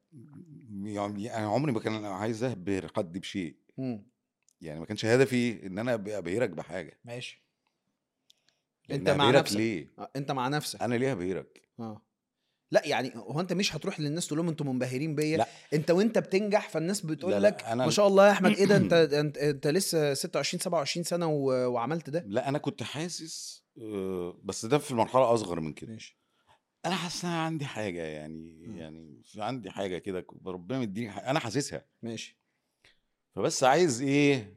يعني انا عمري ما كان عايز ابهر حد بشيء مم. يعني ما كانش هدفي ان انا أبقى ابهرك بحاجه ماشي لأن انت مع أبهرك نفسك ليه آه، انت مع نفسك انا ليه ابهرك اه لا يعني هو انت مش هتروح للناس تقول لهم انتوا منبهرين بيا لا. انت وانت بتنجح فالناس بتقول لا، لا، لك أنا- ما شاء الله يا احمد ايه ده انت انت, انت لسه 26 27 سنه و... وعملت ده لا انا كنت حاسس آه، بس ده في المرحله اصغر من كده ماشي انا حاسس ان أنا عندي حاجه يعني مم. يعني في عندي حاجه كده ك- ربنا مديني حاجة. انا حاسسها ماشي فبس عايز ايه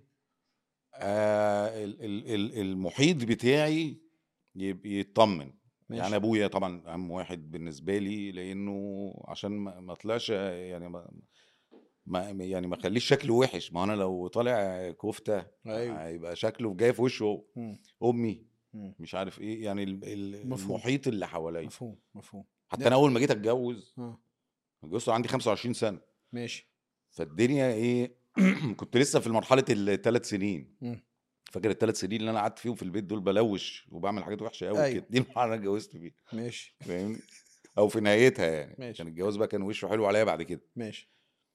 آه ال- ال- ال- المحيط بتاعي يبقى يطمن ماشي يعني ابويا طبعا اهم واحد بالنسبه لي لانه عشان ما ما طلعش يعني ما ما يعني ما خليش شكله وحش ما انا لو طالع كفته ايوه هيبقى شكله جاي في وشه هو. مم. امي مم. مش عارف ايه يعني ال- ال- مفهوم. المحيط اللي حواليا مفهوم مفهوم حتى انا اول ما جيت اتجوز اه اتجوزت عندي 25 سنه ماشي فالدنيا ايه كنت لسه في مرحله الثلاث سنين مم. فاكر الثلاث سنين اللي انا قعدت فيهم في البيت دول بلوش وبعمل حاجات وحشه قوي أيوة. كده دي المرحله اللي انا اتجوزت فيها ماشي فاهمني او في نهايتها يعني ماشي. كان الجواز بقى كان وشه حلو عليا بعد كده ماشي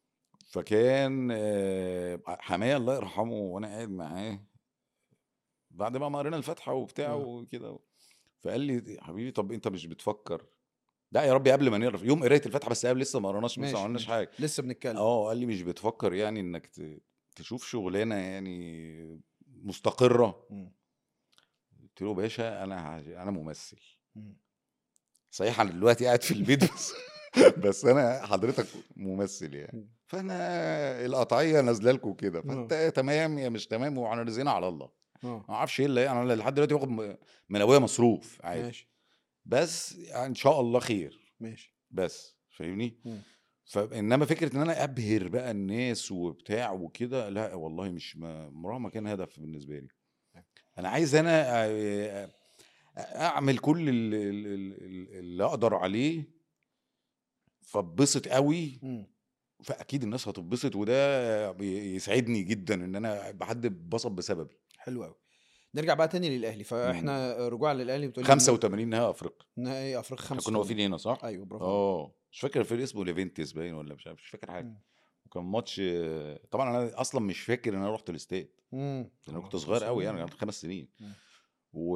فكان آه، حماية الله يرحمه وانا قاعد معاه بعد بقى ما قرينا الفاتحه وبتاع آه. وكده فقال لي حبيبي طب انت مش بتفكر لا يا ربي قبل ما نقرا يوم قرايه الفاتحه بس قبل لسه ما قراناش لسه ماشي، ما عملناش ماشي. حاجه لسه بنتكلم اه قال لي مش بتفكر يعني انك ت- تشوف شغلانه يعني مستقره مم. قلت له باشا انا هج- انا ممثل مم. صحيح انا دلوقتي قاعد في البيت بس بس انا حضرتك ممثل يعني مم. فانا القطعيه نازله لكم كده آه. فانت يا تمام يا مش تمام وانا رزقنا على الله اه ما اعرفش ايه اللي انا لحد دلوقتي باخد م- من ابويا مصروف عادي ماشي بس ان شاء الله خير ماشي بس فاهمني مم. فانما فكره ان انا ابهر بقى الناس وبتاع وكده لا والله مش ما- عمرها ما كان هدف بالنسبه لي انا عايز انا أ- أ- اعمل كل ال- ال- ال- اللي اقدر عليه فاتبسط قوي مم. فاكيد الناس هتتبسط وده بي- يسعدني جدا ان انا ابقى حد اتبسط بسببي حلو قوي نرجع بقى تاني للاهلي فاحنا رجوعا للاهلي بتقول 85 نهائي افريقيا نهائي افريقيا احنا 85 كنا واقفين هنا صح؟ ايوه برافو اه مش فاكر الفريق اسمه ليفنتس باين ولا مش عارف مش فاكر حاجه مم. وكان ماتش طبعا انا اصلا مش فاكر ان انا رحت الاستاد مم. لان انا كنت صغير قوي يعني كنت خمس سنين مم. و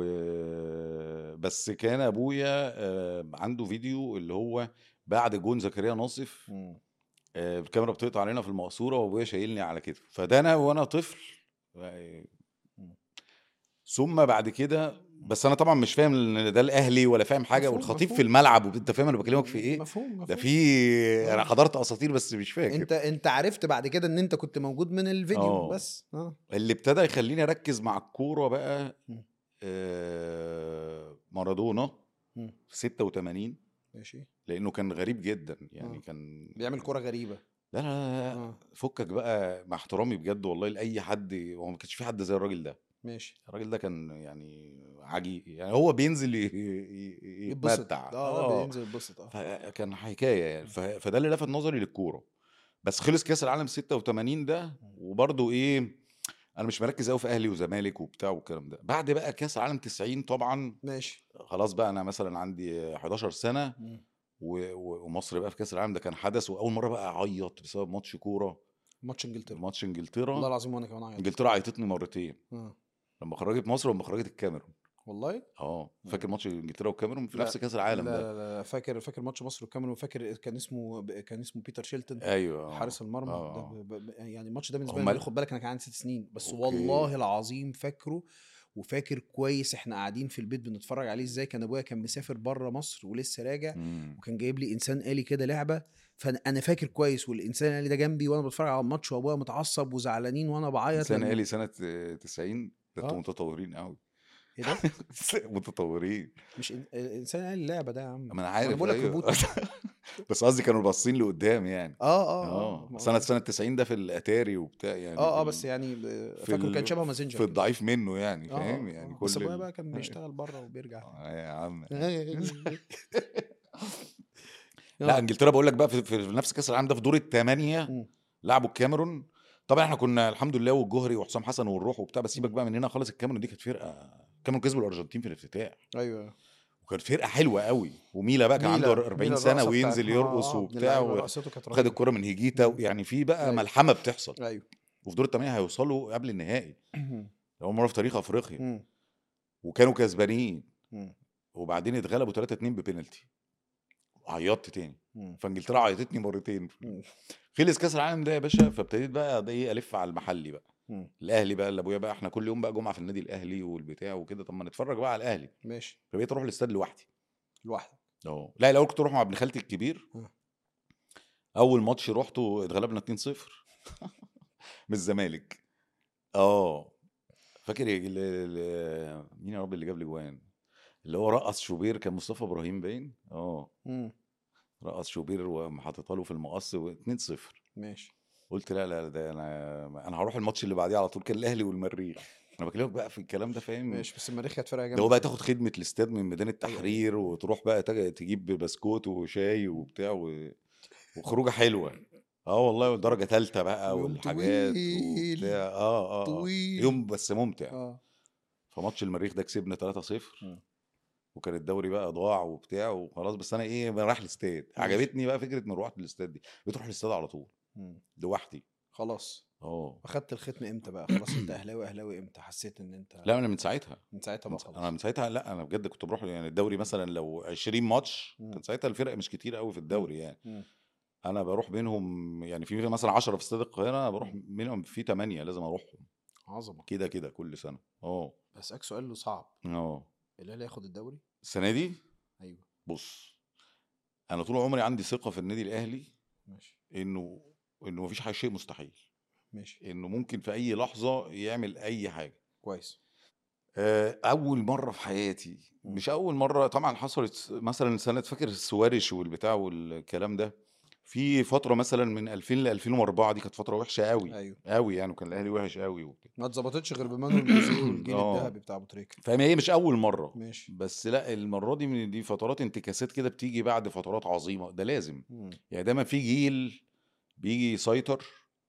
بس كان ابويا آه، عنده فيديو اللي هو بعد جون زكريا ناصف مم. آه، الكاميرا بتقطع علينا في المقصوره وابويا شايلني على كتفه فده انا وانا طفل آه، مم. ثم بعد كده بس انا طبعا مش فاهم ان ده الاهلي ولا فاهم حاجه مفهوم، والخطيب مفهوم. في الملعب انت فاهم انا بكلمك في ايه مفهوم مفهوم ده في انا آه. حضرت اساطير بس مش فاكر انت انت عرفت بعد كده ان انت كنت موجود من الفيديو آه. بس اه اللي ابتدى يخليني اركز مع الكوره بقى مم. آه، مارادونا مم. في 86 ماشي لانه كان غريب جدا يعني آه. كان بيعمل كرة غريبة لا لا لا, لا. اه فكك بقى مع احترامي بجد والله لاي حد هو ما كانش في حد زي الراجل ده ماشي الراجل ده كان يعني عجيب يعني هو بينزل ي- ي- يتبسط يتمتع اه لا بينزل يتبسط اه فكان حكايه يعني ف- فده اللي لفت نظري للكوره بس خلص كاس العالم 86 ده وبرضه ايه انا مش مركز قوي في اهلي وزمالك وبتاع والكلام ده بعد بقى كاس العالم 90 طبعا ماشي خلاص بقى انا مثلا عندي 11 سنه مم. و- و- ومصر بقى في كاس العالم ده كان حدث واول مره بقى اعيط بسبب ماتش كوره ماتش انجلترا ماتش والله انجلترا العظيم وانا كمان عيطت انجلترا عيطتني مرتين اه لما خرجت مصر ولما خرجت الكاميرون والله اه مم. فاكر ماتش انجلترا والكاميرون في لا، نفس كاس العالم لا ده لا لا فاكر فاكر ماتش مصر والكاميرون فاكر كان اسمه كان اسمه بيتر شيلتون ايوه آه. حارس المرمى آه، ده آه. ب- ب- يعني الماتش ده بالنسبه هما لي ال- خد بالك انا كان عندي ست سنين بس أوكي. والله العظيم فاكره وفاكر كويس احنا قاعدين في البيت بنتفرج عليه ازاي كان ابويا كان مسافر بره مصر ولسه راجع مم. وكان جايب لي انسان آلي كده لعبه فانا أنا فاكر كويس والانسان الآلي ده جنبي وانا بتفرج على الماتش وابويا متعصب وزعلانين وانا بعيط سنه لما- قالي سنه 90 ده انتوا آه. متطورين قوي ايه ده متطورين مش إن- انسان آلي اللعبه ده يا عم ما انا أنا عارف بقول لك أيوة. ريبوت بس قصدي كانوا باصين لقدام يعني اه اه اه ما- سنه سنه 90 ده في الاتاري وبتاع يعني اه اه في بس ال- يعني ب- في فاكره كان ال- شبه مازنجر في كده. الضعيف منه يعني آه، فاهم آه، يعني آه. كل بس ابويا ال- بقى كان أيوة. بيشتغل بره وبيرجع آه يا عم لا لا انجلترا بقول لك بقى في, في نفس كاس العالم ده في دور الثمانيه مم. لعبوا الكاميرون طبعا احنا كنا الحمد لله والجوهري وحسام حسن والروح وبتاع بس سيبك بقى من هنا خالص الكاميرون دي كانت فرقه الكاميرون كسبوا الارجنتين في الافتتاح ايوه وكانت فرقه حلوه قوي وميلا بقى كان عنده 40 سنه وينزل يرقص وبتاع وخد الكره من هيجيتا يعني في بقى أيوة. ملحمه بتحصل ايوه وفي دور الثمانيه هيوصلوا قبل النهائي اول مره في تاريخ افريقيا مم. وكانوا كسبانين مم. وبعدين اتغلبوا 3 2 ببنالتي عيطت تاني مم. فانجلترا عيطتني مرتين مم. خلص كاس العالم ده يا باشا فابتديت بقى ده ايه الف على المحلي بقى مم. الاهلي بقى اللي ابويا بقى احنا كل يوم بقى جمعه في النادي الاهلي والبتاع وكده طب ما نتفرج بقى على الاهلي ماشي فبقيت اروح الاستاد لوحدي لوحدك اه لا الاول كنت اروح مع ابن خالتي الكبير آه. اول ماتش رحته اتغلبنا 2-0 من الزمالك اه فاكر ال- ال- مين يا رب اللي جاب لي جوان اللي هو رقص شوبير كان مصطفى ابراهيم باين اه مم. رقص شوبير وحاططها له في المقص و 2-0 ماشي قلت لا لا ده انا انا هروح الماتش اللي بعديه على طول كان الاهلي والمريخ انا بكلمك بقى في الكلام ده فاهم ماشي بس المريخ كانت فرقه ده هو جامده بقى تاخد خدمه الاستاد من ميدان التحرير وتروح بقى تج- تجيب بسكوت وشاي وبتاع و... وخروجه حلوه اه والله درجه ثالثه بقى ويوم والحاجات طويل. وبتاع اه اه, آه. طويل يوم بس ممتع اه فماتش المريخ ده كسبنا 3-0 مم. وكان الدوري بقى ضاع وبتاع وخلاص بس انا ايه أنا رايح الاستاد ماشي. عجبتني بقى فكره مروحه الاستاد دي بتروح الاستاد على طول مم. لوحدي خلاص اه اخدت الختم امتى بقى خلاص انت اهلاوي اهلاوي امتى حسيت ان انت لا انا من ساعتها من ساعتها من بقى سا- انا خلاص من ساعتها لا انا بجد كنت بروح يعني الدوري مثلا لو 20 ماتش مم. كان ساعتها الفرق مش كتير قوي في الدوري يعني مم. انا بروح بينهم يعني في مثلا 10 في استاد القاهره انا بروح مم. منهم في 8 لازم اروحهم عظمه كده كده كل سنه اه اسالك سؤال له صعب اه الاهلي ياخد الدوري السنه دي ايوه بص انا طول عمري عندي ثقه في النادي الاهلي ماشي انه انه مفيش حاجه شيء مستحيل ماشي انه ممكن في اي لحظه يعمل اي حاجه كويس آه، اول مره في حياتي مم. مش اول مره طبعا حصلت مثلا سنه فاكر السوارش والبتاع والكلام ده في فتره مثلا من 2000 ل 2004 دي كانت فتره وحشه قوي ايوه قوي يعني وكان الاهلي وحش قوي وبتاع ما اتظبطتش غير بمانويل جوزيه والجيل آه. الذهبي بتاع ابو تريكه فاهم هي مش اول مره ماشي بس لا المره دي من دي فترات انتكاسات كده بتيجي بعد فترات عظيمه ده لازم مم. يعني دايما في جيل بيجي يسيطر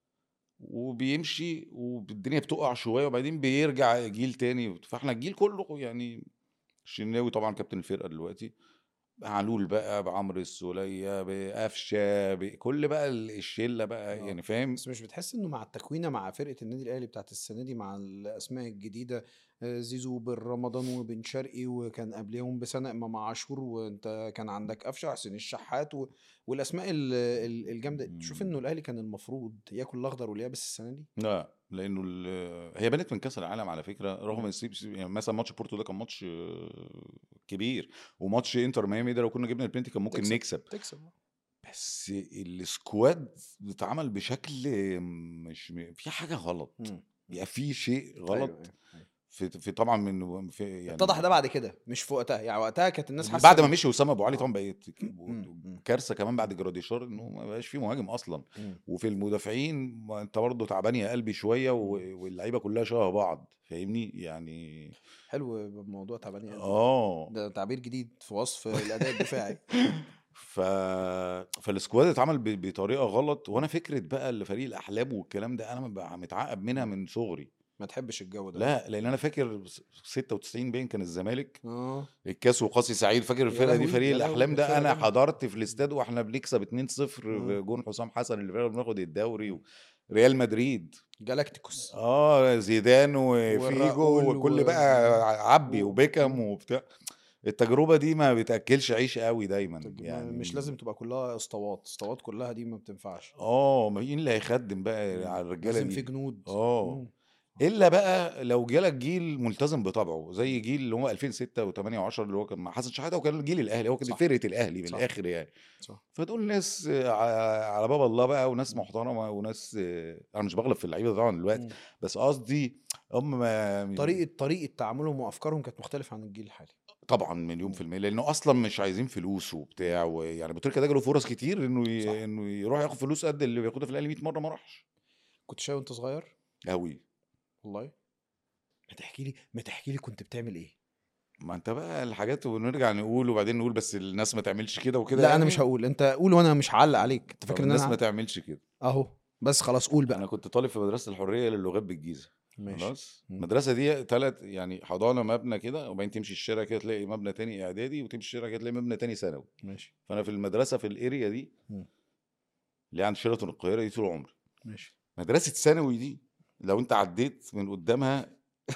وبيمشي والدنيا بتقع شويه وبعدين بيرجع جيل تاني فاحنا الجيل كله يعني الشناوي طبعا كابتن الفرقه دلوقتي معلول بقى بعمرو السوليه بقفشه بكل بقى الشله بقى آه. يعني فاهم بس مش بتحس انه مع التكوينه مع فرقه النادي الاهلي بتاعت السنه دي مع الاسماء الجديده آه، زيزو بن رمضان وبن شرقي وكان قبلهم بسنه امام عاشور وانت كان عندك قفشه حسين الشحات و... والاسماء ال- ال- الجامده تشوف مم. انه الاهلي كان المفروض ياكل الاخضر واليابس السنه دي لا لانه ال- هي بنت من كاس العالم على فكره رغم ان السيب- يعني مثلا ماتش بورتو ده كان ماتش آه، كبير وماتش انتر ميامي ده لو كنا جبنا البلنتي كان ممكن تكسب. نكسب تكسب بس السكواد اتعمل بشكل مش م- في حاجه غلط مم. يعني في شيء غلط أيوة، أيوة، أيوة. في, في طبعا من في يعني اتضح ده بعد كده مش في وقتها يعني وقتها كانت الناس حاسه بعد ما إن- مشي اسامه ابو علي طبعا بقت مم. مم. كارثه كمان بعد جراديشار انه ما بقاش في مهاجم اصلا مم. وفي المدافعين ما انت برضه تعبان يا قلبي شويه و- واللعيبه كلها شبه بعض فاهمني يعني حلو موضوع تعبانين قلبي. اه ده تعبير جديد في وصف الاداء الدفاعي ف فالسكواد اتعمل ب- بطريقه غلط وانا فكره بقى اللي فريق الاحلام والكلام ده انا بقى متعقب منها من صغري ما تحبش الجو ده لا لان انا فاكر 96 باين كان الزمالك اه الكاس وقاسي سعيد فاكر الفرقه دي لهوي، فريق يا لهوي، الاحلام ده الفرقة انا دي. حضرت في الاستاد واحنا بنكسب 2-0 مم. جون حسام حسن اللي فعلا بناخد الدوري و... ريال مدريد جالاكتيكوس اه زيدان وفيجو والراؤول وكل و- بقى عبي و- وبيكم وبتاع التجربه دي ما بتاكلش عيش قوي دايما طب ما- يعني مش لازم تبقى كلها اسطوات اسطوات كلها دي ما بتنفعش اه مين اللي هيخدم بقى على الرجاله لازم في دي جنود اه مم. الا بقى لو جالك جيل ملتزم بطبعه زي جيل اللي هو 2006 و8 و10 اللي هو كان مع حسن شحاته وكان جيل الاهلي هو كان صح. فرقه الاهلي من صح. الاخر يعني صح فدول ناس آه، ع- على باب الله بقى وناس محترمه وناس آه، انا مش بغلب في اللعيبه طبعا دلوقتي مم. بس قصدي هم ما- طريقه طريقه تعاملهم وافكارهم كانت مختلفه عن الجيل الحالي طبعا مليون في المية لانه اصلا مش عايزين فلوس وبتاع ويعني ابو تريكه ده جاله فرص كتير انه صح. ي... انه يروح ياخد فلوس قد اللي بياخدها في الاهلي 100 مره ما راحش كنت شاي وانت صغير قوي والله ما تحكي لي ما تحكي لي كنت بتعمل ايه ما انت بقى الحاجات ونرجع نقول وبعدين نقول بس الناس ما تعملش كده وكده لا انا يعني. مش هقول انت قول وانا مش هعلق عليك انت طب فاكر ان الناس انا ما ه- تعملش كده اهو بس خلاص قول بقى انا كنت طالب في مدرسه الحريه للغات بالجيزه ماشي خلاص مم. المدرسه دي ثلاث يعني حضانه مبنى كده وبعدين تمشي الشارع كده تلاقي مبنى تاني اعدادي وتمشي الشارع كده تلاقي مبنى تاني ثانوي ماشي فانا في المدرسه في الاريا دي مم. اللي عند شيراتون القاهره دي طول عمري ماشي مدرسه ثانوي دي لو انت عديت من قدامها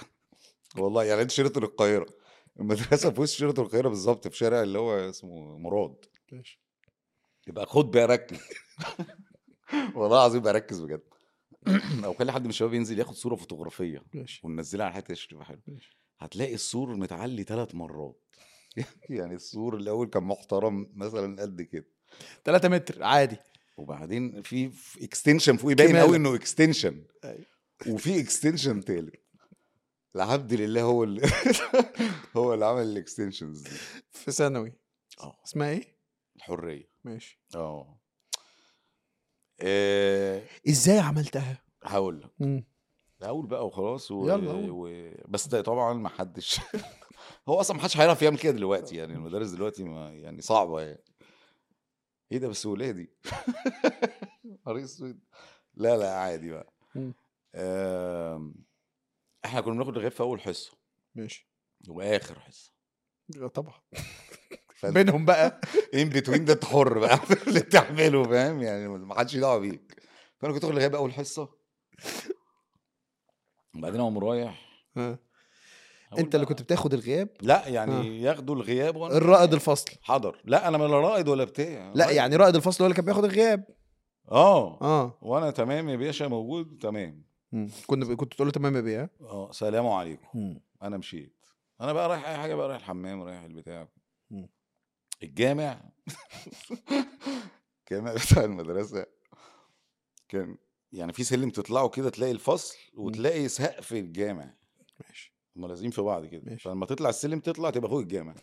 والله يعني انت شيراتون القاهره المدرسه في وسط شيراتون القاهره بالظبط في شارع اللي هو اسمه مراد ماشي يبقى خد بقى ركز والله العظيم بركز بجد او خلي حد من الشباب ينزل ياخد صوره فوتوغرافيه ماشي وننزلها على حته تبقى حلو ماشي هتلاقي السور متعلي ثلاث مرات يعني السور الاول كان محترم مثلا قد كده 3 متر عادي وبعدين في اكستنشن فوق باين كمالة. قوي انه اكستنشن أيوة. وفي اكستنشن تالت العبد لله هو اللي هو اللي عمل الاكستنشنز دي في ثانوي اه اسمها ايه الحريه ماشي اه آه، ازاي عملتها هقول لك مم. اقول بقى وخلاص و... يلا قول. و... بس ده طبعا ما حدش هو اصلا ما حدش هيعرف يعمل كده دلوقتي يعني المدارس دلوقتي ما يعني صعبه يعني ايه ده بس ولادي نهار اسود لا لا عادي بقى مم. آم، احنا كنا بناخد الغياب في اول حصه ماشي واخر حصه طبعا فانت بينهم بقى ان بتوين ده انت حر بقى في اللي بتعمله فاهم يعني ما حدش دعوه بيك فانا كنت اخد الغياب اول حصه وبعدين اقوم رايح ها. أقول انت اللي بقى- كنت بتاخد الغياب لا يعني آه. ياخدوا الغياب وانا الرائد الفصل حضر لا انا لا رائد ولا بتاع لا رائد. يعني رائد الفصل هو اللي كان بياخد الغياب اه اه وانا تمام يا باشا موجود تمام مم. كنت كنت تقول له تمام يا بيه اه سلام عليكم مم. انا مشيت انا بقى رايح اي حاجه بقى رايح الحمام رايح البتاع مم. الجامع الجامع بتاع المدرسه كان يعني في سلم تطلعه كده تلاقي الفصل وتلاقي سقف الجامع ماشي هما لازقين في بعض كده ماشي. فلما تطلع السلم تطلع تبقى فوق الجامع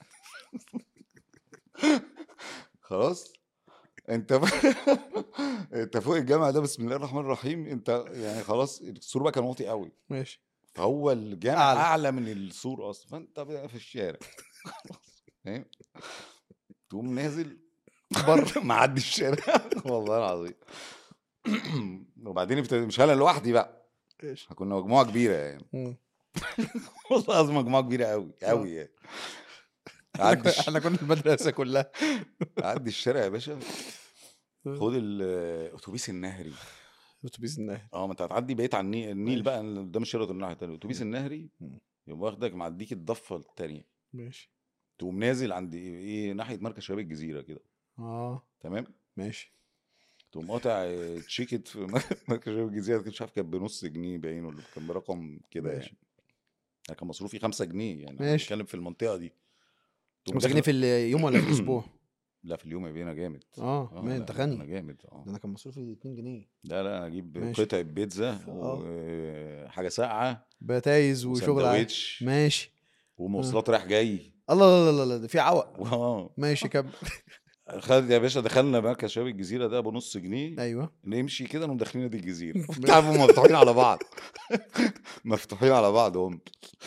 خلاص انت ف... انت فوق الجامع ده بسم الله الرحمن الرحيم انت يعني خلاص السور بقى كان واطي قوي ماشي فهو الجامع أعلى. اعلى, أعلى من السور اصلا فانت بقى في الشارع فاهم تقوم نازل بره معدي الشارع والله العظيم وبعدين بت- مش انا لوحدي بقى ماشي كنا مجموعه كبيره يعني مم. والله العظيم مجموعه كبيره قوي قوي يعني احنا عدي كنا- الش- احنا كنا المدرسه كلها عدي الشارع يا باشا خد الاتوبيس النهري اتوبيس النهي اه ما انت هتعدي بقيت على النيل النيل ماشي. بقى اللي قدام الشيراتون الناحيه التانيه الاتوبيس مم. النهري مم. يقوم واخدك معديك الضفه التانيه ماشي تقوم نازل عند ايه ناحيه مركز شباب الجزيره كده اه تمام ماشي تقوم قاطع آه، تشيكت في مركز شباب الجزيره مش عارف كانت بنص جنيه باين ولا كان برقم كده ماشي. يعني يعني كان مصروفي 5 جنيه يعني ماشي. بتكلم في المنطقه دي تقوم خمسة جنيه داخل في اليوم ولا في الاسبوع لا في اليوم يا بيه انا جامد اه ما لا، انت انا غني جامد اه ده انا كان مصروفي 2 جنيه لا لا انا اجيب ماشي. قطعه بيتزا آه. وحاجه ساقعه بتايز وشغل عادي. وسندوتش ماشي ومواصلات رايح جاي الله لا لا لا ده في عوق اه ماشي كمل خد يا باشا دخلنا مركز شباب الجزيره ده بنص جنيه ايوه نمشي كده نقوم داخلين نادي الجزيره تعرفوا مفتوحين على بعض مفتوحين على بعض هم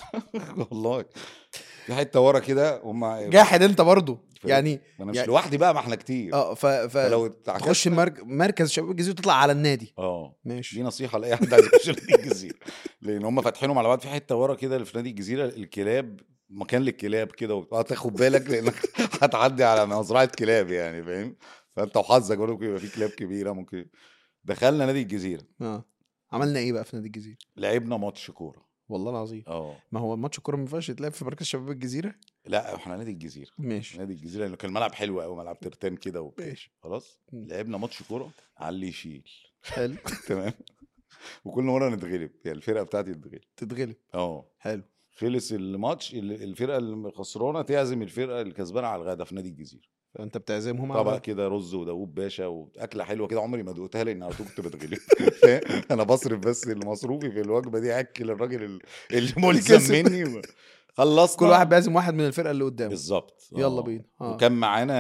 والله في حته ورا كده هم جاحد انت برضو في- يعني ما انا مش يعني- لوحدي بقى ما احنا كتير اه ف ف فلو تخش اتعكسنا- مرك... مركز شباب الجزيره وتطلع على النادي اه ماشي دي نصيحه لاي حد عايز يخش نادي الجزيره لان هم فاتحينهم على بعض في حته ورا كده اللي في نادي الجزيره الكلاب مكان للكلاب كده وبتاع تاخد بالك لانك هتعدي على مزرعه كلاب يعني فاهم فانت وحظك برضه ممكن يبقى في كلاب كبيره ممكن دخلنا نادي الجزيره اه عملنا ايه بقى في نادي الجزيره لعبنا ماتش كوره والله العظيم اه ما هو ماتش الكوره ما ينفعش يتلعب في مركز شباب الجزيره لا احنا نادي الجزيره ماشي نادي الجزيره لانه كان الملعب حلو قوي ملعب ترتان كده وبتاع ماشي خلاص مم. لعبنا ماتش كوره على اللي يشيل حلو تمام وكل مره نتغلب يعني الفرقه بتاعتي تتغلب تتغلب اه حلو خلص الماتش ال- الفرقه اللي خسرانه تعزم الفرقه اللي كسبانه على الغدا في نادي الجزيره فانت بتعزمهم على طبق كده رز وداوود باشا واكله حلوه كده عمري ما دقتها لان على طول كنت بتغلب فاهم؟ انا بصرف بس المصروفي في الوجبه دي اكل الراجل ال- اللي ملزم كسب. مني و- خلصنا كل واحد بيعزم واحد من الفرقه اللي قدامه بالظبط يلا آه. بينا اه وكان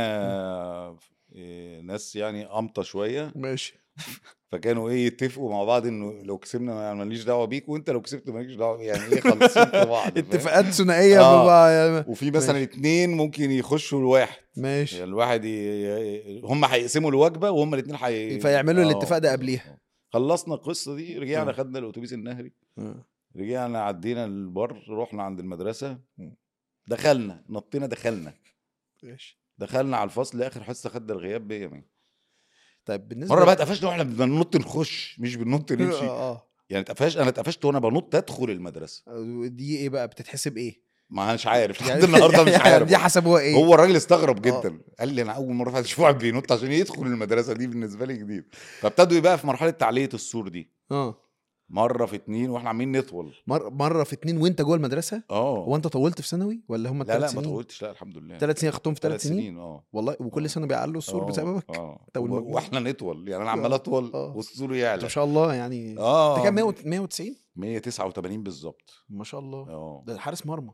معانا إيه، ناس يعني امطى شويه ماشي فكانوا ايه يتفقوا مع بعض انه لو كسبنا ما- ماليش دعوه بيك وانت لو كسبت ماليش دعوه يعني ايه خالصين في بعض فاهم؟ اتفاقات ثنائيه آه. بقى وفي مثلا ماشي. اتنين ممكن يخشوا لواحد ماشي يعني الواحد ي... ي- هم هيقسموا الوجبه وهم الاثنين حي... فيعملوا آه، الاتفاق ده بالظبط. قبليها. خلصنا القصه دي رجعنا آه. خدنا الاتوبيس النهري آه. رجعنا عدينا البر رحنا عند المدرسه مم. دخلنا نطينا دخلنا ماشي دخلنا على الفصل اخر حصه خدنا الغياب بيا مين طيب بالنسبه مره بقى اتقفشنا واحنا بننط نخش مش بننط نمشي اه اه يعني اتقفشت انا اتقفشت وانا بنط ادخل المدرسه دي ايه بقى بتتحسب ايه؟ ما مش عارف لحد يعني- النهارده مش يعني عارف دي حسبوها ايه؟ هو الراجل استغرب آه. جدا قال لي انا اول مره اشوف واحد بينط عشان يدخل المدرسه دي بالنسبه لي جديد فابتدوا بقى في مرحله تعليه السور دي اه مره في اتنين واحنا عاملين نطول مر... مره في اتنين وانت جوه المدرسه اه هو انت طولت في ثانوي ولا هم لا الثلاث لا سنين؟ ما طولتش لا الحمد لله ثلاث سنين اخدتهم في ثلاث سنين؟ اه والله وكل آه. سنه بيعلوا السور آه، بسببك اه طب و- والمجموع؟ واحنا نطول يعني انا عمال اطول آه. والسور ما يعلى شاء الله يعني اه انت كام 100 190 189 بالظبط ما شاء الله اه ده حارس مرمى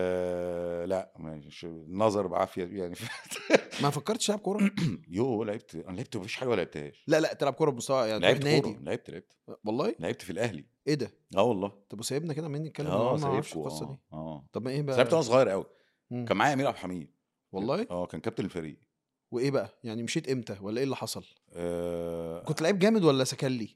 آه، لا مش النظر بعافيه يعني ما فكرتش تلعب كوره؟ يو لعبت انا لعبت مفيش حاجه ما لعبتهاش لا لا تلعب كوره بمستوى يعني تروح لعبت نادي كوره لعبت لعبت والله لعبت في الاهلي ايه ده؟ اه والله طب وسايبنا كده عمالين نتكلم اه اه ما اعرفش سايبكوا القصه دي اه اه طب ما ايه بس بقى؟ لعبت وانا صغير قوي مم. كان معايا امير عبد الحميد والله اه كان كابتن الفريق وايه بقى؟ يعني مشيت امتى ولا ايه اللي حصل؟ آه كنت لعيب جامد ولا سكلي؟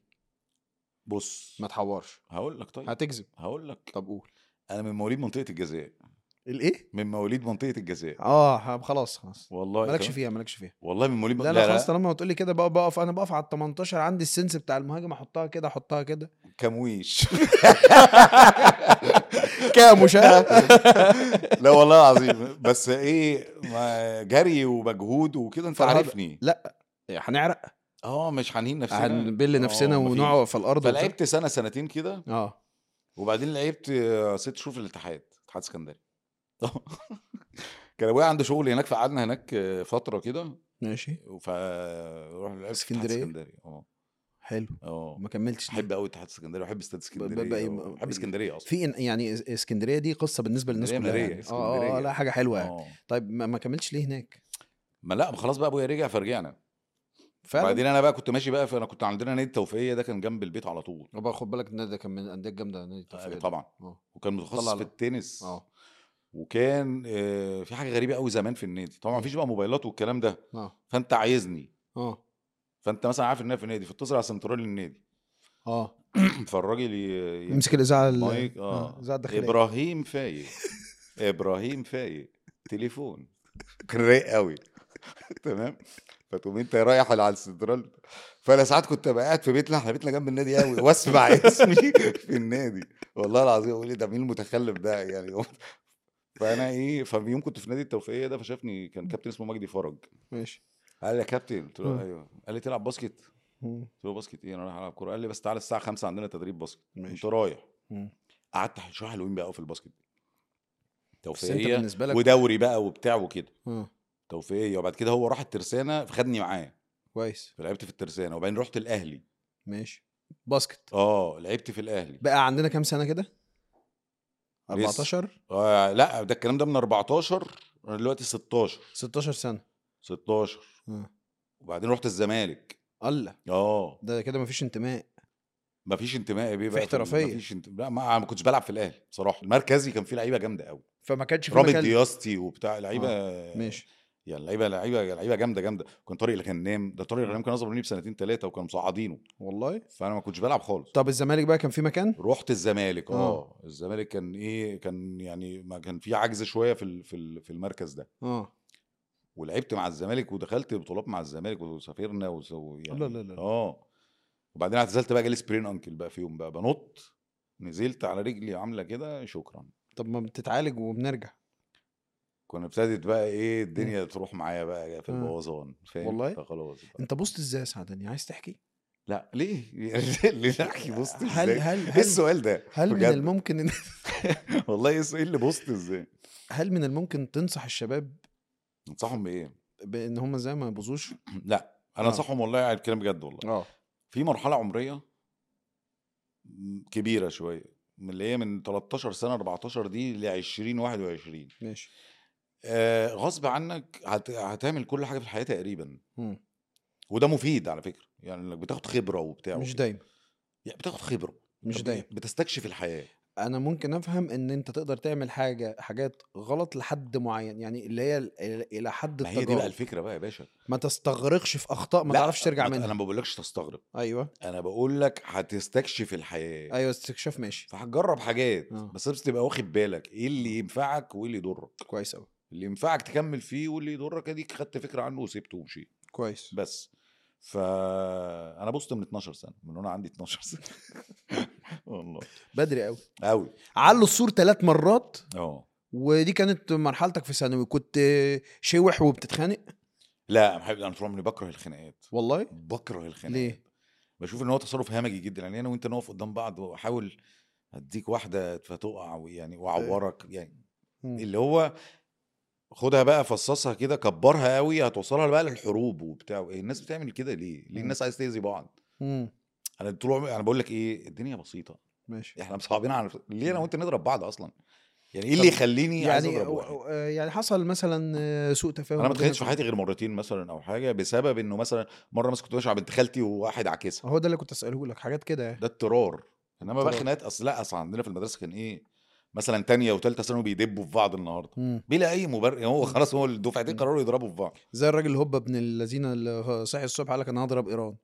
بص ما تحورش هقول لك طيب هتكذب هقول لك طب قول انا من مواليد منطقه الجزاء الايه؟ من مواليد منطقه الجزاء اه ه- خلاص خلاص والله مالكش كمان- فيها مالكش فيها والله من مواليد لا لا خلاص طالما بتقول لي كده بقى بقف انا بقف على ال 18 عندي السنس بتاع المهاجم احطها كده احطها كده كمويش كاموش ها؟ لا والله العظيم بس ايه ما جري ومجهود وكده انت فرهدة. عارفني لا هنعرق اه مش هنهين نفسنا هنبل نفسنا آه، مفيش. ونقع في الارض وبتاع. فلعبت سنه سنتين كده اه وبعدين لعبت آه، ست شهور في الاتحاد اتحاد اسكندريه كان ابويا عنده شغل هناك فقعدنا هناك آه، فتره كده ماشي فروح لعبت في اتحاد اسكندرية؟ اسكندريه اه حلو اه ما كملتش ليه؟ بحب قوي اتحاد اسكندريه وبحب استاد ب- اسكندريه بقى- بحب اسكندريه اصلا في إن- يعني إس- اسكندريه دي قصه بالنسبه للناس اسكندرية كلها مارية، يعني. اه اه اسكندرية. لا حاجه حلوه يعني. اه طيب ما, ما كملتش ليه هناك ما لا خلاص بقى ابويا رجع فرجعنا فعلا وبعدين انا بقى كنت ماشي بقى فانا كنت عندنا نادي التوفيقيه ده كان جنب البيت على طول بقى خد بالك النادي ده كان من الانديه الجامده نادي التوفيق ده. طبعا اه وكان متخصص طلع في له. التنس اه وكان آه، في حاجه غريبه قوي زمان في النادي طبعا مفيش بقى موبايلات والكلام ده اه فانت عايزني اه فانت مثلا عارف ان انا في النادي فاتصل على سنترال النادي اه فالراجل ي- يمسك الاذاعه ال- المايك اه الاذاعه الداخليه ابراهيم فايق ابراهيم فايق تليفون كان رايق قوي تمام فتقوم انت رايح على السنترال فانا ساعات كنت ابقى قاعد في بيتنا احنا بيتنا جنب النادي قوي واسمع اسمي في النادي والله العظيم اقول ايه ده مين المتخلف ده يعني فانا ايه ففي يوم كنت في نادي التوفيقيه ده فشافني كان كابتن اسمه مجدي فرج ماشي قال لي يا كابتن قلت له مم. ايوه قال لي تلعب باسكت مم. قلت له باسكت ايه انا رايح العب كوره قال لي بس تعالى الساعه 5 عندنا تدريب باسكت ماشي. كنت رايح مم. قعدت شويه حلوين بقى قوي في الباسكت بس انت توفيقيه بالنسبه لك ودوري بقى وبتاع وكده اه توفيقيه وبعد كده هو راح الترسانه فخدني معاه كويس فلعبت في الترسانه وبعدين رحت الاهلي ماشي باسكت اه لعبت في الاهلي بقى عندنا كام سنه كده لسه. 14 آه لا ده الكلام ده من 14 انا دلوقتي 16 16 سنه 16 آه. وبعدين رحت الزمالك الله اه ده كده مفيش انتماء مفيش انتماء يا بيه في بقى احترافية. مفيش انت... لا ما ما كنتش بلعب في الاهلي بصراحه المركزي كان فيه لعيبه جامده قوي فما كانش في رامي مكان دياستي وبتاع لعيبه ماشي يعني لعيبه لعيبه لعيبه جامده جامده كان طارق الغنام ده طارق الغنام كان اصغر مني بسنتين ثلاثه وكانوا مصعدينه والله فانا ما كنتش بلعب خالص طب الزمالك بقى كان في مكان رحت الزمالك آه. اه الزمالك كان ايه كان يعني ما كان في عجز شويه في ال- في ال- في المركز ده اه ولعبت مع الزمالك ودخلت بطولات مع الزمالك وسافرنا وسو يعني لا لا لا لا. اه وبعدين اعتزلت بقى جالي سبرين انكل بقى في يوم بقى بنط نزلت على رجلي عامله كده شكرا طب ما بتتعالج وبنرجع كنا ابتدت بقى ايه الدنيا تروح معايا بقى في آه. البوظان فاهم والله؟ فخلاص بقى. انت بوست ازاي يا سعدني عايز تحكي لا ليه ليه نحكي بوست هل ازاي هل ايه هل السؤال ده هل من بجد؟ الممكن إن والله ايه السؤال- إيه اللي بوست ازاي هل من الممكن تنصح الشباب انصحهم بايه بان هم ازاي ما يبوظوش لا انا آه. انصحهم والله على الكلام بجد والله اه في مرحله عمريه م- كبيره شويه من اللي هي من 13 سنه 14 دي ل 20 21 ماشي آه غصب عنك هت... هتعمل كل حاجه في الحياه تقريبا مم. وده مفيد على فكره يعني انك بتاخد خبره وبتاع مش وكده. دايما يعني بتاخد خبره مش طب دايما بتستكشف الحياه انا ممكن افهم ان انت تقدر تعمل حاجه حاجات غلط لحد معين يعني اللي هي ال- الى حد ما هي دي بقى التجارب الفكره بقى يا باشا ما تستغرقش في اخطاء ما لا، تعرفش ترجع ما ت- منها انا ما بقولكش تستغرب ايوه انا بقول لك هتستكشف الحياه ايوه استكشاف ماشي فهتجرب حاجات آه. بس بس تبقى واخد بالك ايه اللي ينفعك وايه اللي يضرك كويس قوي اللي ينفعك تكمل فيه واللي يضرك اديك خدت فكره عنه وسبته ومشيت كويس بس فانا بوست من 12 سنه من وانا عندي 12 سنه والله بدري قوي قوي علوا السور ثلاث مرات اه ودي كانت مرحلتك في ثانوي كنت شوح وبتتخانق لا يا محمد انا طول عمري بكره الخناقات والله بكره الخناقات ليه بشوف ان هو تصرف همجي جدا يعني انا وانت نقف قدام بعض واحاول اديك واحده فتقع يعني واعورك يعني مم. اللي هو خدها بقى فصصها كده كبرها قوي هتوصلها بقى للحروب وبتاع إيه الناس بتعمل كده ليه؟ ليه مم. الناس عايز تاذي بعض؟ مم. انا طول عمري انا بقول لك ايه الدنيا بسيطه ماشي احنا مصعبين على ليه انا مم. وانت نضرب بعض اصلا؟ يعني ايه طب اللي يخليني عايز يعني اضرب واحد؟ و- و- يعني حصل مثلا سوء تفاهم انا ما ما اتخانقتش في بينك حياتي غير مرتين مثلا او حاجه بسبب انه مثلا مره مثلا كنت ماشي مع بنت خالتي وواحد عاكسها هو ده اللي كنت اساله لك حاجات كده يعني ده اضطرار انما بقى اضطرار. خناقات اصل لا اصل عندنا في المدرسه كان ايه مثلا تانية وتالتة ثانوي بيدبوا في بعض النهارده مم. بلا اي مبرر هو مم. خلاص هو الدفعتين مم. قرروا يضربوا في بعض زي الراجل الهوبا ابن الذين اللي صحي الصبح قال لك انا هضرب ايران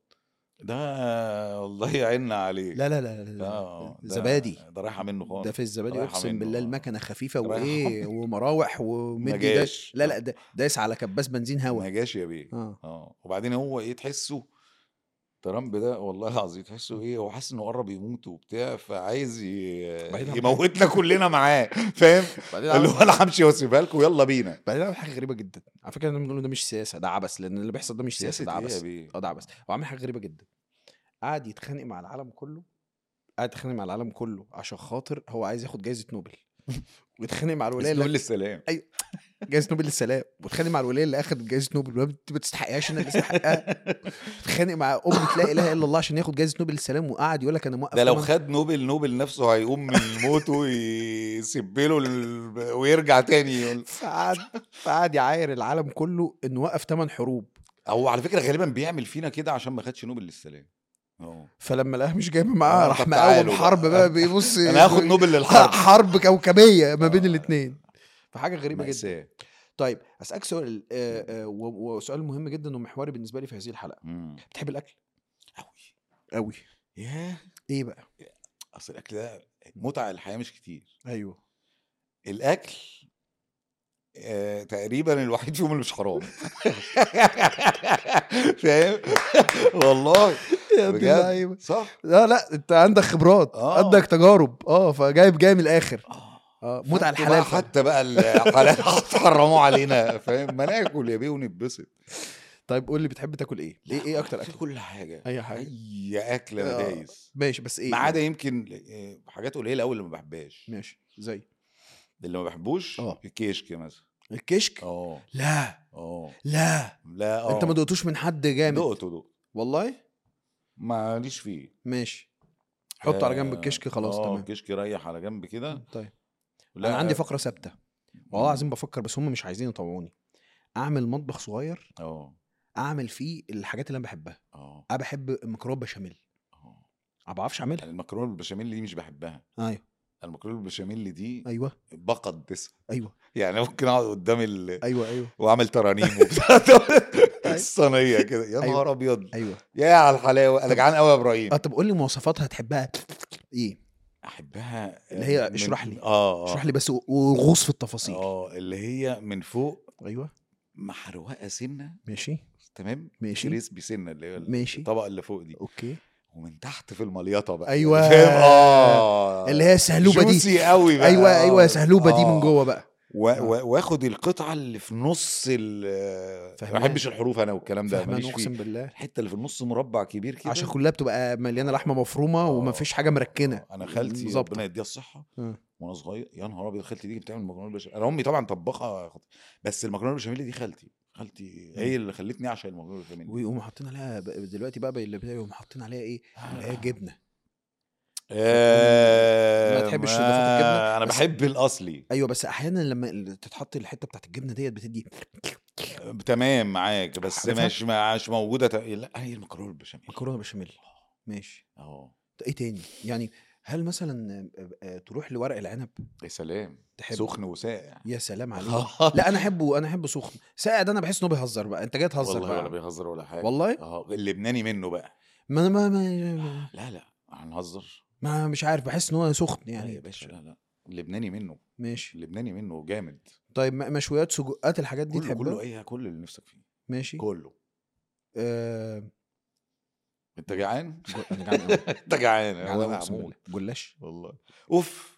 ده والله يعيننا عليه لا لا لا, لا, لا. اه ده- زبادي ده رايحه منه خالص ده في الزبادي رايحة اقسم منه، بالله آه. المكنه خفيفه رايحة وايه ومراوح ما ومدي ده جاش لا لا ده دايس على كباس بنزين ما هوا جاش يا بيه اه اه وبعدين هو ايه تحسه ترامب ده والله العظيم تحسه ايه هو حاسس انه قرب يموت وبتاع فعايز ي... بعدين عم- يموتنا كلنا معاه فاهم بعدين اللي عمل- هو انا همشي واسيبها لكم يلا بينا بعدين عمل حاجه غريبه جدا على فكره احنا بنقول ده مش سياسه ده عبث لان اللي بيحصل ده مش سياسه ده ايه يا عبث بيه اه ده عبث هو عامل حاجه غريبه جدا قعد يتخانق مع العالم كله قعد يتخانق مع العالم كله عشان خاطر هو عايز ياخد جائزه نوبل ويتخانق مع الولايه اسمه اللي للسلام جائزه نوبل للسلام ويتخانق مع الولايه اللي اخذت جائزه نوبل وهي انت ما تستحقهاش انا اللي استحقها يتخانق مع ام لا اله الا الله عشان ياخد جائزه نوبل للسلام وقعد يقول لك انا موقف ده لو تمن- خد نوبل نوبل نفسه هيقوم من موته ويسيب له ال... ويرجع تاني يقول فقعد فقعد يعاير العالم كله انه وقف ثمان حروب هو على فكره غالبا بيعمل فينا كده عشان ما خدش نوبل للسلام اه فلما لقاه مش جايب معاه آه، راح طب مقاوم تعالوا حرب بقى. بقى بيبص انا هاخد نوبل للحرب حرب كوكبيه ما بين آه. الاثنين فحاجه غريبه جدا مأساة. طيب اسالك سؤال آه، آه، و- وسؤال مهم جدا ومحوري بالنسبه لي في هذه الحلقه مم. بتحب الاكل قوي قوي ياه ايه بقى اصل الاكل ده متع الحياه مش كتير ايوه الاكل آه، تقريبا الوحيد فيهم اللي مش حرام فاهم والله يا ابن بجد اللعيبه صح لا لا انت عندك خبرات آه. عندك تجارب اه فجايب جاي من الاخر آه. اه متعه حتى الحلال بقى حتى بقى الحلال حرموه علينا فاهم ما ناكل يا بيه ونتبسط طيب قول لي بتحب تاكل ايه ايه ايه اكتر اكل كل حاجه اي حاجه اي اكل انا آه. دايس ماشي بس ايه ما عدا يمكن آه، حاجات قليله قوي اللي ما بحبهاش ماشي زي اللي ما بحبوش آه. الكشك مثلا الكشك اه لا اه لا لا اه انت ما دقتوش من حد جامد دقته دقته والله ماليش فيه ماشي حطه على جنب آه، الكشك خلاص اه تمام الكشك ريح على جنب كده طيب لا انا عندي فقره ثابته والله مم. العظيم بفكر بس هم مش عايزين يطوعوني اعمل مطبخ صغير اه اعمل فيه الحاجات اللي انا بحبها اه انا بحب المكرونه بشاميل اه ما بعرفش اعملها يعني المكرونه بالبشاميل دي مش بحبها ايوه المكرونه بالبشاميل دي ايوه بقدسها ايوه يعني ممكن اقعد قدام ال... ايوه ايوه واعمل ترانيم وبتاع الصينيه كده يا أيوة. نهار ابيض ايوه يا على الحلاوه انا جعان قوي يا ابراهيم اه طب قول لي مواصفاتها تحبها ايه احبها اللي هي من- اشرح لي. اه اه اشرح لي بس و- وغوص في التفاصيل اه اللي هي من فوق ايوه محروقه سنه ماشي تمام ماشي. كريسبي سنه اللي هي ماشي. الطبقه اللي فوق دي اوكي ومن تحت في المليطه بقى أيوة. يعني فاهم اه اللي هي السهلوبه دي جوسي قوي بقى ايوه ايوه آه. سهلوبه دي من آه. جوه بقى و- و- واخد القطعه اللي في نص ال ما فهمان. بحبش الحروف انا والكلام ده فهمان ماليش فيه اقسم بالله الحته اللي في النص مربع كبير كده عشان كلها بتبقى مليانه لحمه مفرومه آه. ومفيش حاجه مركنه آه. انا خالتي ظابطة. ربنا يديها الصحه آه. وانا صغير يا نهار ابيض خالتي دي بتعمل مكرونه بالبشاميل انا امي طبعا طباخه خط- بس المكرونه بالبشاميل دي خالتي خالتي هي اللي خلتني اعشق المكرونه بالبشاميل دي. ويقوموا حاطين عليها ب- دلوقتي بقى اللي بيقوموا حاطين عليها ايه اللي هي جبنه آه، ما تحبش ما- إضافات الجبنة؟ انا بس- بحب الاصلي ايوه بس احيانا لما ال- تتحط الحته بتاعت الجبنه ديت بتدي تمام معاك بس عارفها؟ مش مش موجوده ت... لا هي المكرونه بالبشاميل مكرونه بشاميل ماشي اه طب ايه تاني يعني هل مثلا آه، آه، تروح لورق العنب يا سلام تحب سخن وساقع يا سلام عليك لا انا احبه انا احبه سخن ساقع ده انا بحس انه بيهزر بقى انت جاي تهزر والله ولا بقى بيهزر ولا حاجه والله اه اللبناني منه بقى ما انا ما, ما, ما, لا لا هنهزر ما مش عارف بحس ان هو سخن يعني يعني يا باشا لا لا اللبناني منه ماشي اللبناني منه جامد طيب م- مشويات سجقات الحاجات دي كله تحبها كله ايه كل اللي نفسك فيه ماشي كله آه... انت جعان جو- انا جعان أوي. انت جعان جعان أنا أوي أقسم هموت. بالله. جلاش والله اوف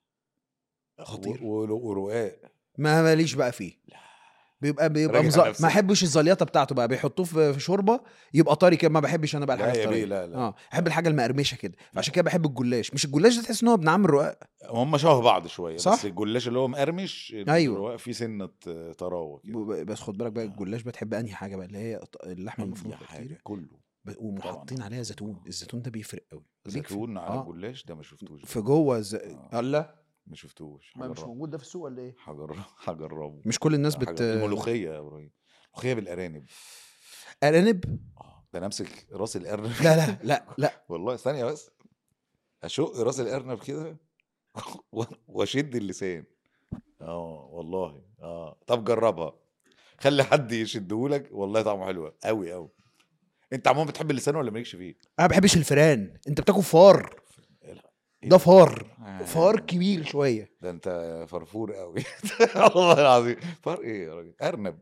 خطير. و- و- ورقاق ما ماليش بقى فيه لا. بيبقى بيبقى راجع مز... نفسك. ما احبش الزليطه بتاعته بقى بيحطوه في في شوربه يبقى طري كده ما بحبش انا بقى لا الحاجه يا الطريه بيه لا لا اه احب الحاجه المقرمشه كده فعشان كده بحب الجلاش مش الجلاش ده تحس ان هو ابن عم الرقاق هم شبه بعض شويه صح؟ بس الجلاش اللي هو مقرمش أيوة. الرقاق فيه سنه آه، طراوه كده ب- بس خد بالك بقى آه. الجلاش بتحب انهي حاجه بقى اللي هي ط- اللحمه اي المفرومه حاجه كتير كله ومحطين طبعاً. عليها زيتون الزيتون ده بيفرق قوي ليك في- زيتون على آه. الجلاش ده ما شفتوش في جوه ز... آه. الله ما شفتوش ما مش هجربه موجود ده في السوق ولا ايه هجربه هجربه مش كل الناس بت هجربه. الملوخيه يا ابراهيم ملوخيه بالارانب ارانب اه ده انا امسك راس الارنب لا لا لا لا والله ثانيه بس اشق راس الارنب كده و- واشد اللسان اه والله اه طب جربها خلي حد يشدهولك والله طعمه حلو قوي قوي انت عموما بتحب اللسان ولا مالكش فيه انا ما بحبش الفيران انت بتاكل فار إيه ده فار آه. فار كبير شويه ده انت فرفور قوي والله العظيم فار ايه يا راجل ارنب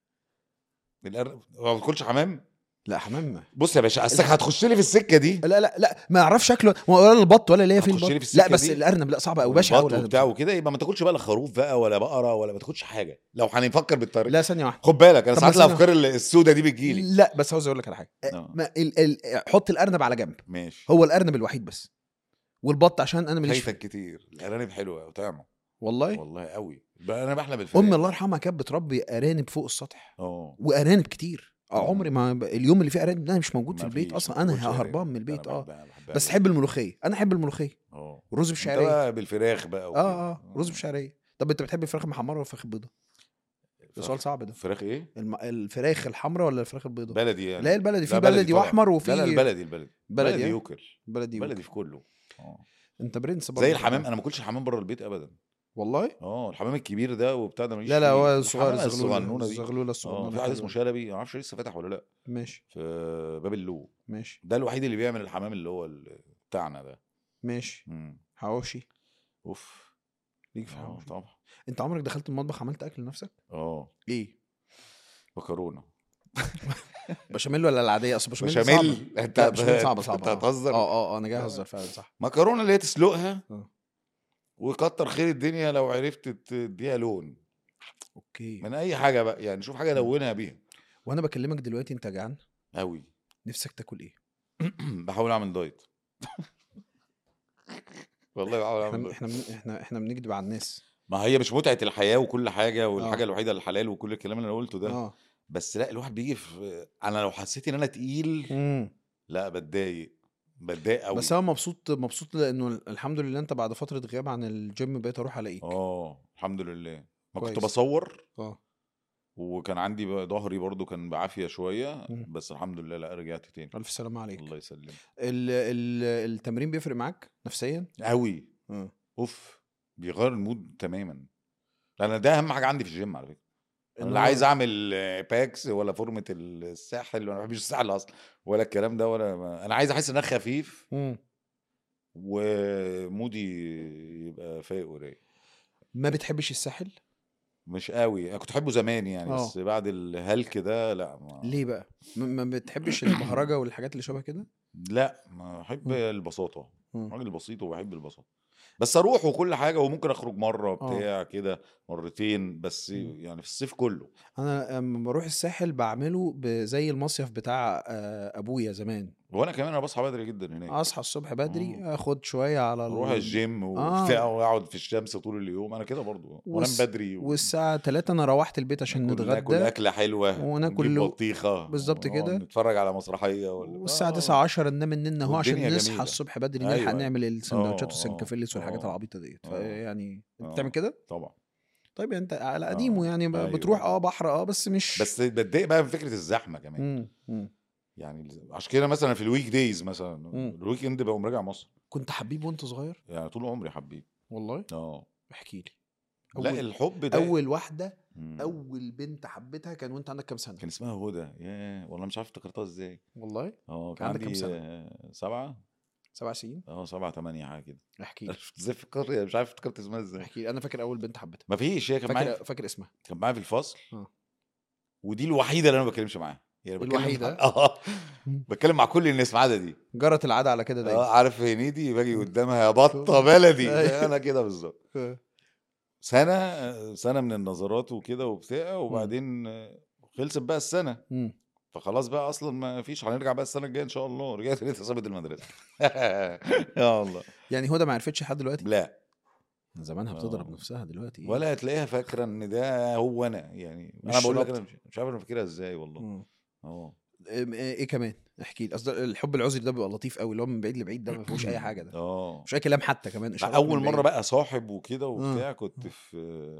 الارنب ما بتاكلش حمام لا حمام بص يا باشا اصلك هتخش لي في السكه دي لا لا لا ما اعرفش شكله ولا البط ولا ليا في هتخش لي البط في لا السكة بس دي؟ الارنب لا صعب قوي بشع قوي والبط الأرنب وبتاع بصراحة. وكده يبقى ما تاكلش بقى لا خروف بقى ولا بقره ولا ما تاكلش حاجه لو هنفكر بالطريقه لا ثانيه واحده خد بالك انا طب ساعات بس أنا- الافكار السودة دي بتجيلي لا بس عاوز اقول لك على حاجه آه. ما ال ال حط الارنب على جنب ماشي هو الارنب الوحيد بس والبط عشان انا ماليش فيه. فايتك كتير الارانب حلوه وطعمه والله والله قوي بقى انا بحلم بالفراخ امي الله يرحمها كانت بتربي ارانب فوق السطح اه وارانب كتير آه. آه. عمري ما ب- اليوم اللي فيه ارانب ده مش موجود في ما البيت فيش، اصلا ما انا باكلش هربان أرانب. من البيت أنا اه بحبها- بحبها بس أوي. احب الملوخيه انا احب الملوخيه اه والرز انت بالشعريه بقى بالفراخ بقى وكده. اه اه رز بالشعريه طب انت بتحب الفراخ المحمره ولا الفراخ البيضاء ده سؤال صعب ده فراخ ايه الم... الفراخ الحمراء ولا الفراخ البيضاء بلدي يعني لا هي البلدي في لا بلدي طبعا. واحمر وفي لا لا البلدي البلدي بلدي بلدي إيه؟ يوكل بلدي بلدي بلدي في كله اه انت برنس برضه زي الحمام انا ما باكلش الحمام بره البيت ابدا والله اه الحمام الكبير ده وبتاع ده ماليش لا لا فيه. هو الصغير الحمامة الزغلوله الصغنونه دي الزغلوله اه الصغنونه في واحد حلوة. اسمه شلبي ما اعرفش لسه فاتح ولا لا ماشي في باب اللو ماشي ده الوحيد اللي بيعمل الحمام اللي هو ال- بتاعنا ده ماشي مم. حواوشي اوف ليك في اه حواوشي طبعا انت عمرك دخلت المطبخ عملت اكل لنفسك اه ايه مكرونه بشاميل ولا العاديه اصل بشاميل بشاميل صعبة. انت لا، بشاميل صعبه صعبه انت آه. هتهزر اه اه اه انا جاي اهزر فعلا صح مكرونه اللي هي تسلقها آه. وكتر خير الدنيا لو عرفت تديها لون اوكي من اي حاجه بقى يعني شوف حاجه لونها بيها وانا بكلمك دلوقتي انت جعان قوي نفسك تاكل ايه بحاول اعمل دايت والله بحاول اعمل احنا دايت احنا بن- احنا احنا بنكذب على الناس ما هي مش متعه الحياه وكل حاجه والحاجه آه. الوحيده الحلال وكل الكلام اللي انا قلته ده اه بس لا الواحد بيجي في انا لو حسيت ان انا تقيل مم. لا بتضايق بتضايق قوي بس انا مبسوط مبسوط لانه الحمد لله انت بعد فتره غياب عن الجيم بقيت اروح الاقيك اه الحمد لله ما كنت كويس. بصور اه وكان عندي بقى ظهري برضو كان بعافيه شويه مم. بس الحمد لله لا رجعت تاني الف سلامه عليك الله يسلمك ال ال التمرين بيفرق معاك نفسيا قوي اه اوف بيغير المود تماما انا ده اهم حاجه عندي في الجيم على فكره انا إن لا هو- عايز اعمل آه، باكس ولا فورمه الساحل انا ما بحبش الساحل اصلا ولا الكلام ده ولا ما. انا عايز احس ان انا خفيف مم. ومودي يبقى فايق ورايق ما بتحبش الساحل مش قوي انا كنت احبه زمان يعني آه. بس بعد الهلك ده لا ما ليه بقى ما- ما بتحبش البهرجه والحاجات اللي شبه كده لا ما احب مم. البساطه مم. راجل بسيط وبحب البساطه بس اروح وكل حاجه وممكن اخرج مره آه. بتاع كده مرتين بس مم. يعني في الصيف كله انا لما بروح الساحل بعمله ب- زي المصيف بتاع آه، ابويا زمان وانا كمان انا بصحى بدري جدا هناك اصحى الصبح بدري آه. اخد شويه على اروح ال- الجيم آه. وبتاع واقعد في الشمس طول اليوم انا كده برضو وانام والس- بدري و- والساعه 3 انا روحت البيت عشان ناكل- ناكل نتغدى اكله حلوه وناكل ونجيب له- بطيخه بالظبط ونقعد كده. نتفرج على مسرحيه ولا والساعة آه. 9 10 ننام الننا اهو عشان والدنيا نصحى جميلة. الصبح بدري أيوة، نلحق أيوة. نعمل السندوتشات آه، والسنكافيلس والحاجات آه. العبيطة ديت آه. فيعني انت آه. بتعمل كده؟ طبعا طيب يعني انت على قديمه آه. يعني ب- أيوة. بتروح اه بحر اه بس مش بس بتضايق بقى من فكره الزحمه كمان مم. مم. يعني عشان كده مثلا في الويك دايز مثلا مم. الويك اند بقوم راجع مصر كنت حبيب وانت صغير؟ يعني طول عمري حبيب والله اه احكي لي لا أول- الحب ده اول واحدة مم. اول بنت حبيتها كان وانت عندك كام سنة؟ كان اسمها هدى ياه والله مش عارف افتكرتها ازاي والله اه كان كان عندك كام عندي سنة؟ آه، سبعة سبع سنين؟ اه سبعة تمانية حاجة كده احكي لي ازاي فكرت مش عارف افتكرت اسمها ازاي احكي لي انا فاكر اول بنت حبيتها ما فيش هي كان معايا فاكر فاكر اسمها كان معايا في الفصل آه. ودي الوحيدة اللي انا ما بتكلمش معاها يعني بتكلم الوحيدة؟ مع... اه مم. بتكلم مع كل الناس ما عدا دي جرت العادة على كده اه دايما عارف هنيدي باجي مم. قدامها يا بطة بلدي أيوة. انا كده بالظبط آه. سنة سنة من النظرات وكده وبتاع وبعدين آه، خلصت بقى السنة مم. فخلاص بقى اصلا ما فيش هنرجع بقى السنة الجاية ان شاء الله رجعت لقيتها سابت المدرسة يا الله يعني هدى ما عرفتش لحد دلوقتي لا من زمانها بتضرب آه. نفسها دلوقتي ولا هتلاقيها فاكرة ان ده هو انا يعني انا مش بقول لك ربط. انا مش, مش عارف انا فاكرها ازاي والله مم. اه إيه إيه كمان احكي لي اصل الحب العذري ده بيبقى لطيف قوي اللي هو من بعيد لبعيد ده ما فيهوش اي حاجه ده اه مش اي كلام حتى كمان لا، اشارات اول من مره بعيد. بقى صاحب وكده وبتاع آه. كنت في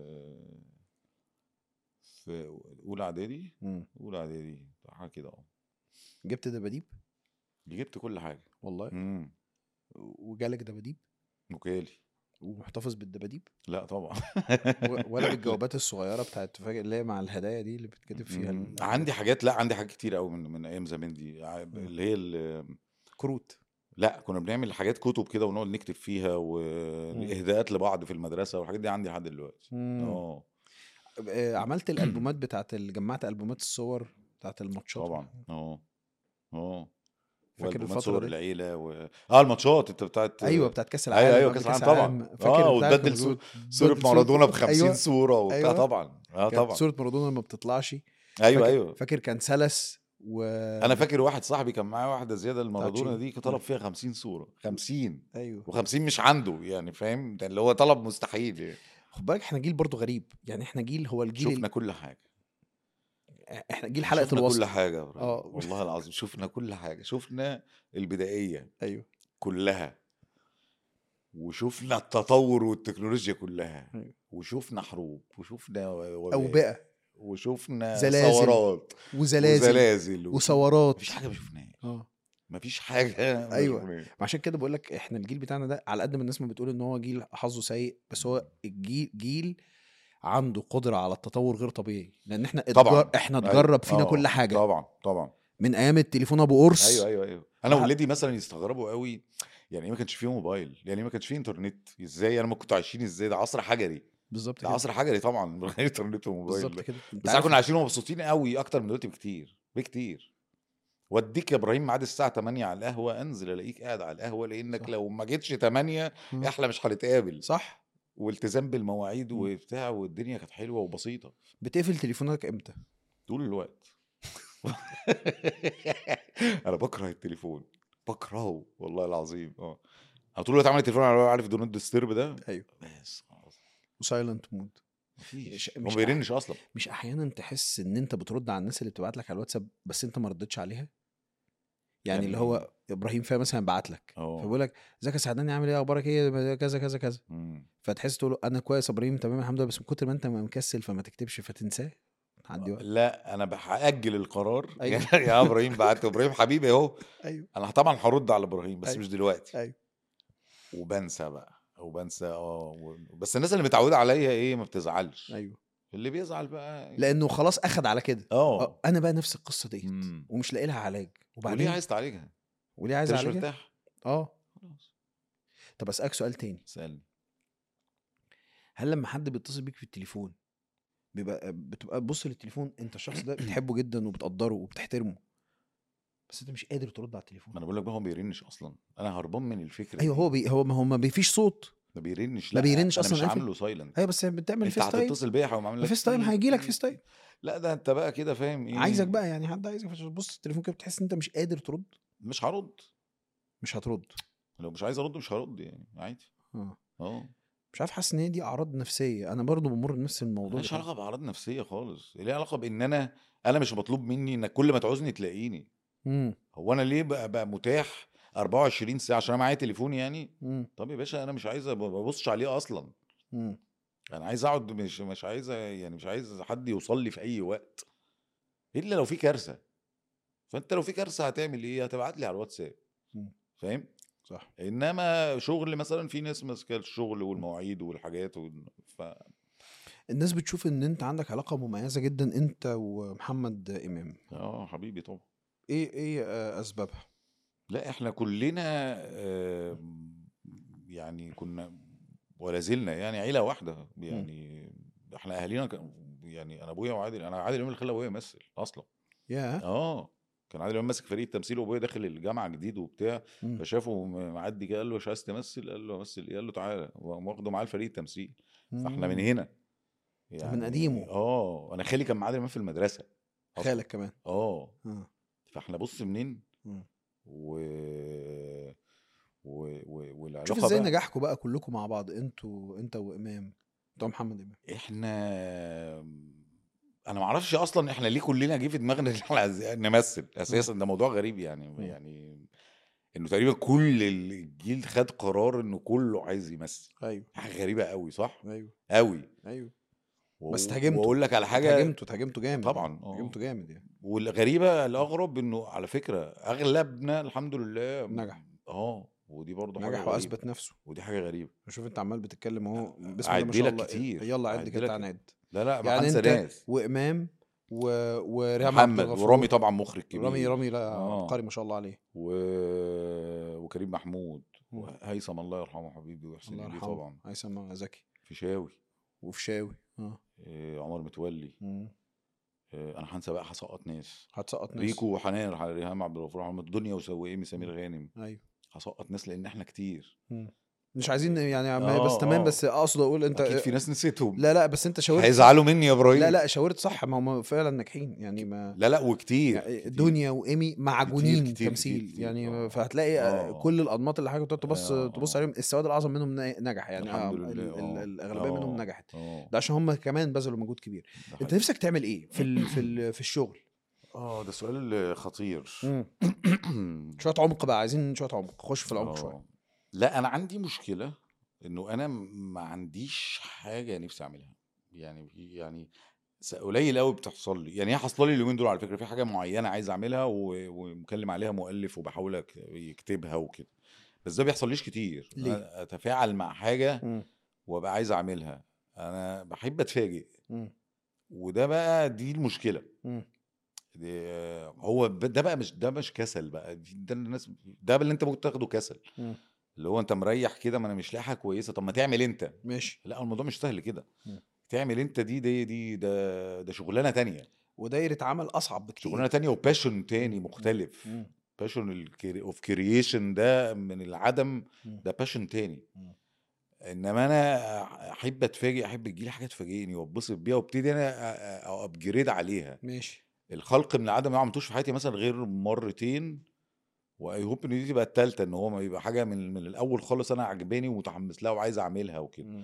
في اولى اعدادي مم. اولى اعدادي حاجه كده اه جبت دباديب جبت كل حاجه والله امم وجالك دباديب وكالي ومحتفظ بالدباديب لا طبعا و- ولا بالجوابات الصغيره بتاعت فاكر اللي هي مع الهدايا دي اللي بتكتب فيها مم. ال- عندي حاجات لا عندي حاجات كتير قوي من من ايام زمان دي ع- اللي هي ال- كروت لا كنا بنعمل حاجات كتب كده ونقعد نكتب فيها واهداءات لبعض في المدرسه والحاجات دي عندي لحد دلوقتي مم. اه آه، عملت الالبومات بتاعت ال- جمعت البومات الصور بتاعت الماتشات طبعا اه اه فاكر والبومات الفترة صور دي؟ العيله و... اه الماتشات انت بتاعت ايوه بتاعت كاس العالم ايوه ايوه قبل كاس العالم طبعا فاكر اه بتاع وتبدل كان صور- بيقول- صوره بدل مارادونا ب 50 أيوة. صوره وبتاع أيوة. طبعا اه كانت طبعا صوره مارادونا ما بتطلعش ايوه فاكر ايوه فاكر كان سلس و انا فاكر واحد صاحبي كان معاه واحده زياده المارادونا تشيلي. دي كان طلب فيها 50 صوره 50 ايوه و50 مش عنده يعني فاهم ده اللي هو طلب مستحيل يعني. خد بالك احنا جيل برضو غريب يعني احنا جيل هو الجيل شفنا كل حاجه ال... احنا جيل حلقه شفنا الوصل كل حاجه يا إبراهيم. آه. والله العظيم شفنا كل حاجه شفنا البدائيه ايوه كلها وشفنا التطور والتكنولوجيا كلها أيوة. وشفنا حروب وشفنا وباء اوبئه وشفنا زلازل ثورات وزلازل وزلازل و- وثورات مفيش حاجه ما شفناهاش اه مفيش حاجه ما أيوة. شفناهاش. عشان كده بقول لك احنا الجيل بتاعنا ده على قد ما الناس ما بتقول ان هو جيل حظه سيء بس هو الجيل جيل عنده قدره على التطور غير طبيعي لان احنا طبعاً. اتجر... احنا أيوة. اتجرب فينا آه، كل حاجه طبعا طبعا من ايام التليفون ابو قرص ايوه ايوه ايوه انا لحد- ولادي مثلا يستغربوا قوي يعني إيه ما كانش فيه موبايل يعني إيه ما كانش فيه انترنت ازاي انا ما كنتوا عايشين ازاي ده عصر حجري بالظبط ده كده عصر حجري طبعا من غير انترنت وموبايل بالظبط ده. كده انت بس احنا عارف كنا عايشين ومبسوطين قوي اكتر من دلوقتي بكتير بكتير وديك يا ابراهيم ميعاد الساعه 8 على القهوه انزل الاقيك قاعد على القهوه لانك صح. لو ما جيتش 8 مم. احنا مش هنتقابل صح والتزام بالمواعيد مم. وبتاع والدنيا كانت حلوه وبسيطه بتقفل تليفونك امتى طول الوقت انا بكره التليفون بكرهه والله العظيم اه انا طول الوقت عامل التليفون على عارف دو نوت ديسترب ده ايوه بس خلاص وسايلنت مود مفيش مش- هو مش ما بيرنش اصلا مش احيانا تحس ان انت بترد على الناس اللي بتبعت لك على الواتساب بس انت ما ردتش عليها يعني اللي يعني- هو ابراهيم فاهم مثلا بعت لك اه فبيقول لك ازيك يا سعداني عامل ايه اخبارك ايه كذا كذا كذا مم. فتحس تقول له انا كويس يا ابراهيم تمام الحمد لله بس من كتر ما انت مكسل فما تكتبش فتنساه عندي وقت لا انا هاجل القرار أيوة. يا ابراهيم بعت ابراهيم حبيبي اهو ايوه انا طبعا هرد على ابراهيم بس أيوة. مش دلوقتي ايوه وبنسى بقى وبنسى اه و- بس الناس اللي متعوده عليا ايه ما بتزعلش ايوه اللي بيزعل بقى لانه خلاص اخد على كده اه آه، انا بقى نفس القصه ديت مم. ومش لاقي لها علاج وبعدين وليه عايز تعالجها؟ وليه عايز انت مش علاج مرتاح اه خلاص طب اسالك سؤال تاني سألني هل لما حد بيتصل بيك في التليفون بيبقى بتبقى تبص للتليفون انت الشخص ده بتحبه جدا وبتقدره وبتحترمه بس انت مش قادر ترد على التليفون ما انا بقول لك بقى هو ما بيرنش اصلا انا هربان من الفكره ايوه دي. هو بي هو ما هو ما بيفيش صوت ما بيرنش ما لا بيرنش انا أصلاً مش قافل. عامله سايلنت ايوه بس بتعمل انت فيس تايم هتتصل بيا هقوم عامل لك فيس تايم إيه؟ هيجي لك فيس تايم لا ده انت بقى كده فاهم ايه عايزك بقى يعني حد عايزك بص التليفون كده بتحس ان انت مش قادر ترد مش هرد مش هترد لو مش عايز ارد مش هرد يعني عادي اه اه مش عارف حاسس ان هي دي اعراض نفسيه انا برضو بمر بنفس الموضوع ملهاش ده. علاقه باعراض نفسيه خالص ليها علاقه بان انا انا مش مطلوب مني انك كل ما تعوزني تلاقيني امم هو انا ليه بقى, بقى متاح 24 ساعه عشان انا معايا تليفون يعني امم طب يا باشا انا مش عايز ما ببصش عليه اصلا امم انا عايز اقعد مش مش عايز يعني مش عايز حد يوصل لي في اي وقت الا لو في كارثه فانت لو في كارثه هتعمل ايه هتبعت لي على الواتساب مم. فاهم صح انما شغل مثلا في ناس ماسكه الشغل والمواعيد والحاجات وال... ف... الناس بتشوف ان انت عندك علاقه مميزه جدا انت ومحمد امام اه حبيبي طبعا ايه ايه آه، اسبابها لا احنا كلنا آه، يعني كنا ولا زلنا يعني عيله واحده يعني احنا اهالينا كان- يعني انا ابويا وعادل انا عادل امام اللي خلى ابويا يمثل اصلا يا اه كان عادل امام ماسك فريق التمثيل وابويا داخل الجامعه جديد وبتاع مم. فشافه م- معدي كده قال له مش عايز تمثل قال له امثل ايه قال له تعالى وقام واخده معاه الفريق التمثيل فاحنا من مم. هنا من قديمه. اه انا خالي كان مع عادل امام في المدرسه أصلاً. خالك كمان اه اه فاحنا بص منين مم. و و و والعلاقه شوف ازاي بقى نجاحكم بقى كلكم مع بعض انتوا انت وامام انت ومحمد امام احنا انا ما اعرفش اصلا احنا ليه كلنا جه في دماغنا ان احنا عايز- نمثل اساسا ده موضوع غريب يعني مم. يعني انه تقريبا كل الجيل خد قرار انه كله عايز يمثل ايوه حاجه غريبه قوي صح ايوه قوي ايوه و- بس تهاجمته. واقول لك على حاجه هاجمته هاجمته جامد طبعا اه هاجمته جامد يعني والغريبه الاغرب انه على فكره اغلبنا الحمد لله نجح. اه ودي برضه حاجه نجح غريبة. واثبت نفسه ودي حاجه غريبه شوف انت عمال بتتكلم اهو بسم الله ما أعدي شاء لك الله كتير. يلا عد أعدي كده لك تعالى نعد لا لا ما يعني هنسى انت ناس وامام و... وريهام عبد محمد الغفور. ورامي طبعا مخرج كبير رامي رامي لا آه. عبقري ما شاء الله عليه و... وكريم محمود مم. وهيثم الله يرحمه حبيبي وحسين الله علي يرحمه طبعا هيثم زكي فيشاوي وفشاوي اه آه، عمر متولي مم. آه، انا هنسى بقى هسقط ناس هتسقط ناس ريكو وحنان ريهام عبد الغفور محمد الدنيا وسويمي سمير غانم ايوه هسقط ناس لان احنا كتير مم. مش عايزين يعني ما- آه، بس تمام آه. بس اقصد اقول انت اكيد في ناس نسيتهم لا لا بس انت شاورت هيزعلوا مني يا ابراهيم لا لا شاورت صح ما هم فعلا ناجحين يعني ما لا لا وكتير يعني كتير. دنيا وايمي معجونين كتير، تمثيل كتير، يعني آه. فهتلاقي آه. آه. كل الانماط اللي حاجه تبص آه، تبص آه. عليهم السواد الاعظم منهم نا- نجح يعني آه الحمد ال- لله ال- آه. الاغلبيه منهم آه، نجحت اه ده عشان هم كمان بذلوا مجهود كبير ده انت حقيقي. نفسك تعمل ايه في ال في ال في الشغل اه ده سؤال خطير شويه عمق بقى عايزين شويه عمق خش في العمق شويه آه. لا انا عندي مشكله انه انا م- ما عنديش حاجه نفسي اعملها يعني في- يعني س- قليل قوي بتحصل لي يعني هي حاصله لي اليومين دول على فكره في حاجه معينه عايز اعملها و- ومكلم عليها مؤلف وبحاول أك- يكتبها وكده بس ده بيحصليش كتير ليه؟ أنا اتفاعل مع حاجه مم. وابقى عايز اعملها انا بحب اتفاجئ مم. وده بقى دي المشكله مم. دي هو ب- ده بقى مش ده مش كسل بقى دي- ده الناس ده اللي انت ممكن تاخده كسل مم. اللي هو انت مريح كده ما انا مش لاقي حاجه كويسه طب ما تعمل انت ماشي لا الموضوع مش سهل كده مم. تعمل انت دي دي دي ده ده شغلانه تانية ودايره عمل اصعب بكتير شغلانه تانية وباشن تاني مم. مختلف مم. باشن اوف كرييشن ده من العدم مم. ده باشن تاني مم. انما انا احب اتفاجئ احب تجيلي حاجه تفاجئني واتبسط بيها وابتدي انا ابجريد عليها ماشي الخلق من العدم ما عملتوش في حياتي مثلا غير مرتين واي هوب ان دي تبقى التالتة ان هو ما يبقى حاجه من من الاول خالص انا عجباني ومتحمس لها وعايز اعملها وكده مم.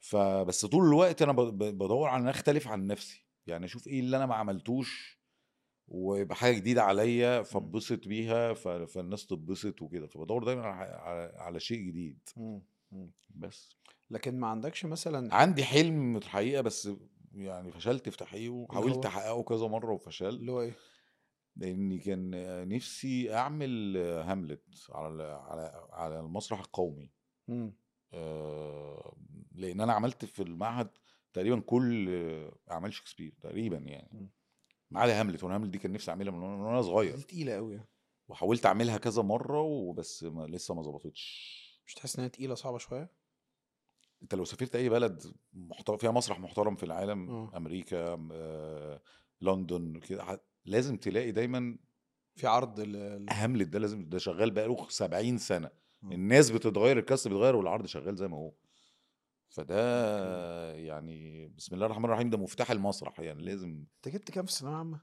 فبس طول الوقت انا ب- ب- بدور على ان أنا اختلف عن نفسي يعني اشوف ايه اللي انا ما عملتوش ويبقى حاجه جديده عليا فاتبسط بيها ف- فالناس تتبسط وكده فبدور دايما على, على, على شيء جديد مم. مم. بس لكن ما عندكش مثلا عندي حلم الحقيقه بس يعني فشلت في تحقيقه هو؟ حاولت احققه كذا مره وفشلت اللي هو ايه لاني كان نفسي اعمل هاملت على على على المسرح القومي مم. آه، لان انا عملت في المعهد تقريبا كل اعمال شكسبير تقريبا يعني مم. ما عدا هاملت وانا هاملت دي كان نفسي اعملها من وانا من وأنا دي صغير تقيله قوي يعني وحاولت اعملها كذا مره وبس ما لسه ما ظبطتش مش تحس ان هي تقيله صعبه شويه انت لو سافرت اي بلد محترم فيها مسرح محترم في العالم آه. امريكا آه، لندن كده ح- لازم تلاقي دايما في عرض ال- ال- هاملت ده لازم ده شغال بقاله 70 سنه آه. الناس بتتغير الكاست بيتغير والعرض شغال زي ما هو فده يعني بسم الله الرحمن الرحيم ده مفتاح المسرح يعني لازم انت جبت كام في الثانويه العامه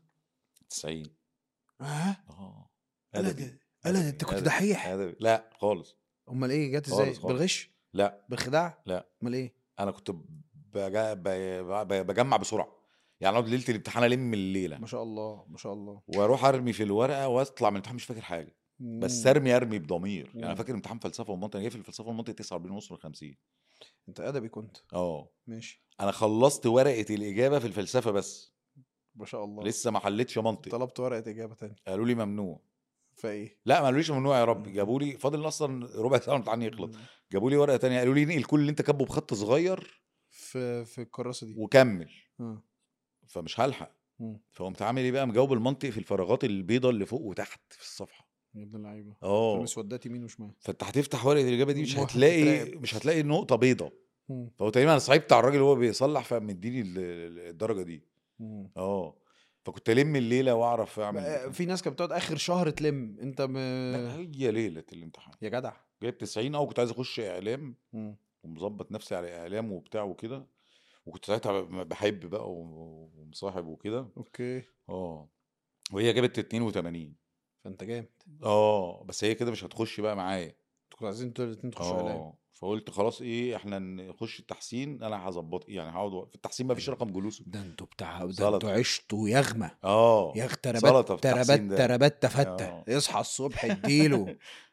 90 اه اه لا أدبي. ده لا ده أدبي. انت كنت أدبي. دحيح أدبي. لا خالص امال ايه جت ازاي خالص خالص. بالغش لا بالخداع لا امال ايه انا كنت بجا- ب- ب- بجمع بسرعه يعني اقعد ليله الامتحان الم الليله ما شاء الله ما شاء الله واروح ارمي في الورقه واطلع من الامتحان مش فاكر حاجه بس مم. ارمي ارمي بضمير يعني انا مم. فاكر امتحان فلسفه والمنطق انا جاي في الفلسفه والمنطق 49 ونص من 50 انت ادبي كنت اه ماشي انا خلصت ورقه الاجابه في الفلسفه بس ما شاء الله لسه ما حلتش منطق طلبت ورقه اجابه تانية قالوا لي ممنوع فايه لا ما قالوليش ممنوع يا رب مم. جابوا لي فاضل اصلا ربع ساعه الامتحان يخلص مم. جابوا لي ورقه تانية قالوا لي انقل كل اللي انت كاتبه بخط صغير في في الكراسه دي وكمل اه فمش هلحق مم. فقمت عامل ايه بقى مجاوب المنطق في الفراغات البيضاء اللي فوق وتحت في الصفحه يا ابن اللعيبه اه المسودات يمين وشمال فانت هتفتح ورقه الاجابه دي مش المخ هتلاقي بتتراقب. مش هتلاقي نقطه بيضاء مم. فهو تقريبا انا صعبت على الراجل وهو بيصلح فمديني ال- ال- الدرجه دي مم. اه فكنت الم الليله واعرف بقى اعمل في ناس كانت بتقعد اخر شهر تلم انت م... لا هي ليله الامتحان يا جدع جايب 90 او كنت عايز اخش اعلام مم. ومظبط نفسي على اعلام وبتاع وكده وكنت ساعتها ب- بحب بقى و- ومصاحب وكده اوكي اه وهي جابت 82 فانت جامد اه بس هي كده مش هتخش بقى معايا انتوا كنتوا عايزين انتوا الاثنين تخشوا اعلام اه فقلت خلاص ايه احنا نخش التحسين انا هظبط يعني هقعد في التحسين ما فيش رقم جلوس ده انتوا بتاع ده سلطة. انتوا عشتوا يغمى اه يا سلطة تربات في تربات التحسين ده. تربات تفتة آه. اصحى الصبح اديله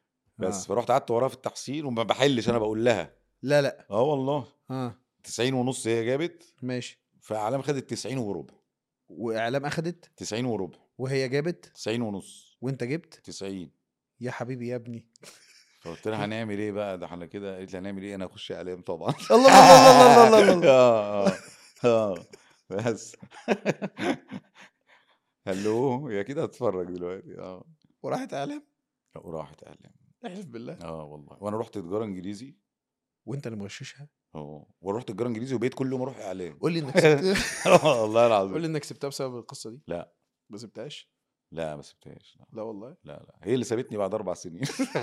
بس آه. فرحت قعدت وراها في التحسين وما بحلش انا بقول لها لا لا اه والله اه 90 ونص هي جابت ماشي فاعلام خدت 90 وربع واعلام اخدت 90 وربع وهي جابت 90 ونص وانت جبت 90 يا حبيبي يا ابني فقلت لها هنعمل ايه بقى ده احنا كده قالت لي هنعمل ايه انا هخش اعلام طبعا الله الله الله الله الله اه اه اه بس هلو هي كده هتتفرج دلوقتي اه وراحت اعلام وراحت اعلام احلف بالله اه والله وانا رحت تجاره انجليزي وانت اللي مغششها اه ورحت تجاره انجليزي وبقيت كل يوم اروح اعلام قول لي انك سبت آه، والله قول لي العظيم انك سبتها بسبب القصه دي لا ما سبتهاش لا ما سبتهاش لا. لا والله لا لا هي اللي سابتني بعد اربع سنين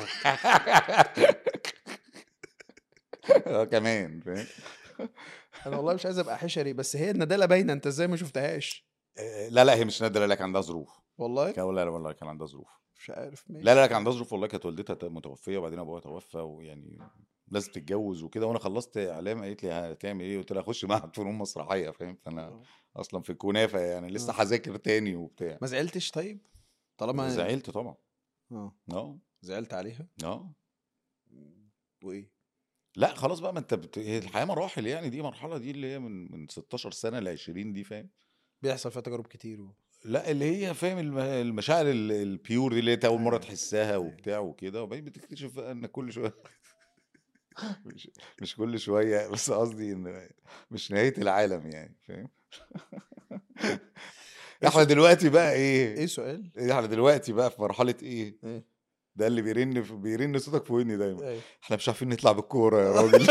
اه كمان فاهم انا والله مش عايز ابقى حشري بس هي الندالة باينه انت ازاي ما شفتهاش آه، لا لا هي مش نادره لا كان عندها ظروف والله كان لا لا والله كان عندها ظروف مش عارف ماشي لا لا كان عندها ظروف والله كانت والدتها ت- متوفيه وبعدين ابوها توفى ويعني لازم تتجوز وكده وانا خلصت اعلام قالت لي هتعمل ايه قلت لها اخش معهد فنون مسرحيه فاهم فانا آه. اصلا في الكنافه يعني لسه آه. هذاكر تاني وبتاع ما زعلتش طيب طالما زعلت طبعا اه اه زعلت عليها اه وايه لا خلاص بقى ما انت بت... هي الحياه مراحل يعني دي مرحله دي اللي هي من من 16 سنه ل 20 دي فاهم بيحصل فيها تجارب كتير و... لا اللي هي فاهم الم- المشاعر ال- البيور دي اللي انت اول مره أيوة. تحسها أيوة. وبتاع وكده وبعدين بتكتشف بقى ان كل شويه مش, مش كل شويه بس قصدي ان مش نهايه العالم يعني فاهم احنا دلوقتي بقى ايه ايه سؤال؟ احنا دلوقتي بقى في مرحله ايه ايه ده اللي بيرن في بيرن صوتك في ودني دايما ايه احنا مش عارفين نطلع بالكوره يا راجل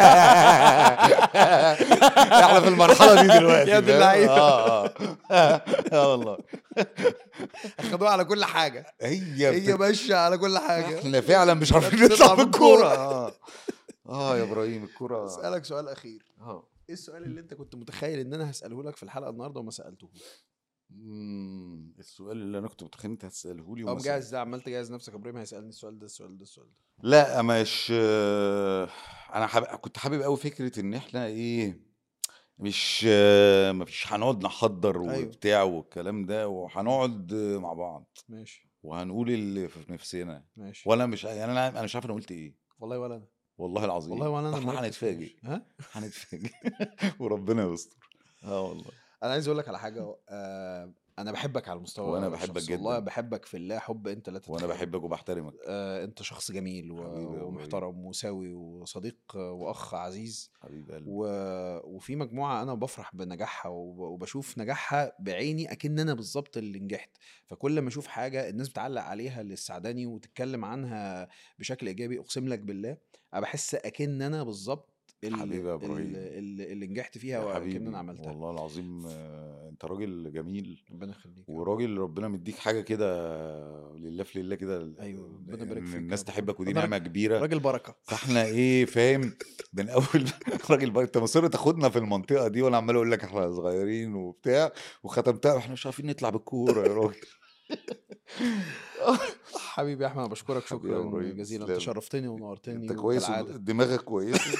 احنا في المرحله دي دلوقتي يا ابن فاهم؟ اللعيبة. اه اه اه والله اخدوها على كل حاجه هي هي بت- ماشيه على كل حاجه احنا فعلا مش عارفين نطلع نطلع بالكورة. بالكوره اه اه يا ابراهيم الكوره اسالك سؤال اخير اه ايه السؤال اللي انت كنت متخيل ان انا هساله لك في الحلقه النهارده وما سالتهوش مم، السؤال اللي انا كنت متخيل انت هتساله لي اه مجهز ده عمال تجهز نفسك يا ابراهيم هيسالني السؤال ده السؤال ده السؤال ده لا مش انا حابب كنت حابب قوي فكره ان احنا ايه مش مفيش هنقعد نحضر أيوة. وبتاع والكلام ده وهنقعد مع بعض ماشي وهنقول اللي في نفسنا ماشي وانا مش يعني انا انا مش عارف انا قلت ايه والله ولا انا والله العظيم والله ولا انا احنا مركز هنتفاجئ فيش. ها هنتفاجئ وربنا يستر اه والله انا عايز اقول لك على حاجه آه انا بحبك على المستوى وأنا بحبك الشخصي. جداً. والله بحبك في الله حب انت لا وانا تتخيل. بحبك وبحترمك آه انت شخص جميل و... حبيبي يا إبراهيم. ومحترم وسوي وصديق واخ عزيز حبيب قلبي و... وفي مجموعه انا بفرح بنجاحها وب... وبشوف نجاحها بعيني اكن انا بالظبط اللي نجحت فكل ما اشوف حاجه الناس بتعلق عليها اللي سعداني وتتكلم عنها بشكل ايجابي اقسم لك بالله انا بحس اكن انا بالظبط اللي, حبيبي يا إبراهيم. اللي, اللي, اللي نجحت فيها يا واكن حبيبي انا عملتها والله العظيم آه، انت راجل جميل ربنا يخليك يا رب. وراجل ربنا مديك حاجه كده لله في لله كده أيوة، ربنا يبارك إن فيك يا الناس رب. تحبك ودي أنا نعمه كبيره راجل بركه فاحنا ايه فاهم من اول راجل بقى انت مصر تاخدنا في المنطقه دي وانا عمال اقول لك احنا صغيرين وبتاع وختمتها واحنا مش عارفين نطلع بالكوره يا راجل حبيبي يا احمد انا بشكرك حبيبي يا شكرا إبراهيم، جزيلا انت تسلم. شرفتني ونورتني انت كويس وكالعادة. دماغك كويسه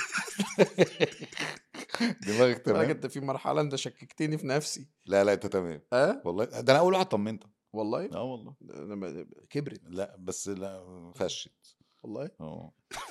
دماغك راجل تمام انت في مرحله انت شككتني في نفسي لا لا انت تمام اه والله ده انا اول واحد طمنتك والله اه والله أنا ما- كبرت لا بس لا فشت والله اه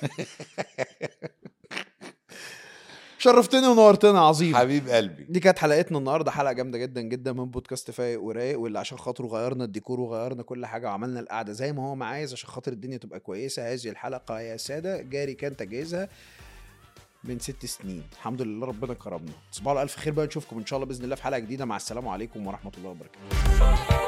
شرفتني ونورتنا عظيم حبيب قلبي دي كانت حلقتنا النهارده حلقه جامده جدا جدا من بودكاست فايق ورايق واللي عشان خاطره غيرنا الديكور وغيرنا كل حاجه وعملنا القعده زي ما هو ما عايز عشان خاطر الدنيا تبقى كويسه هذه الحلقه يا ساده جاري كان تجهيزها من ست سنين الحمد لله ربنا كرمنا تصبحوا على الف خير بقى نشوفكم ان شاء الله باذن الله في حلقه جديده مع السلام عليكم ورحمه الله وبركاته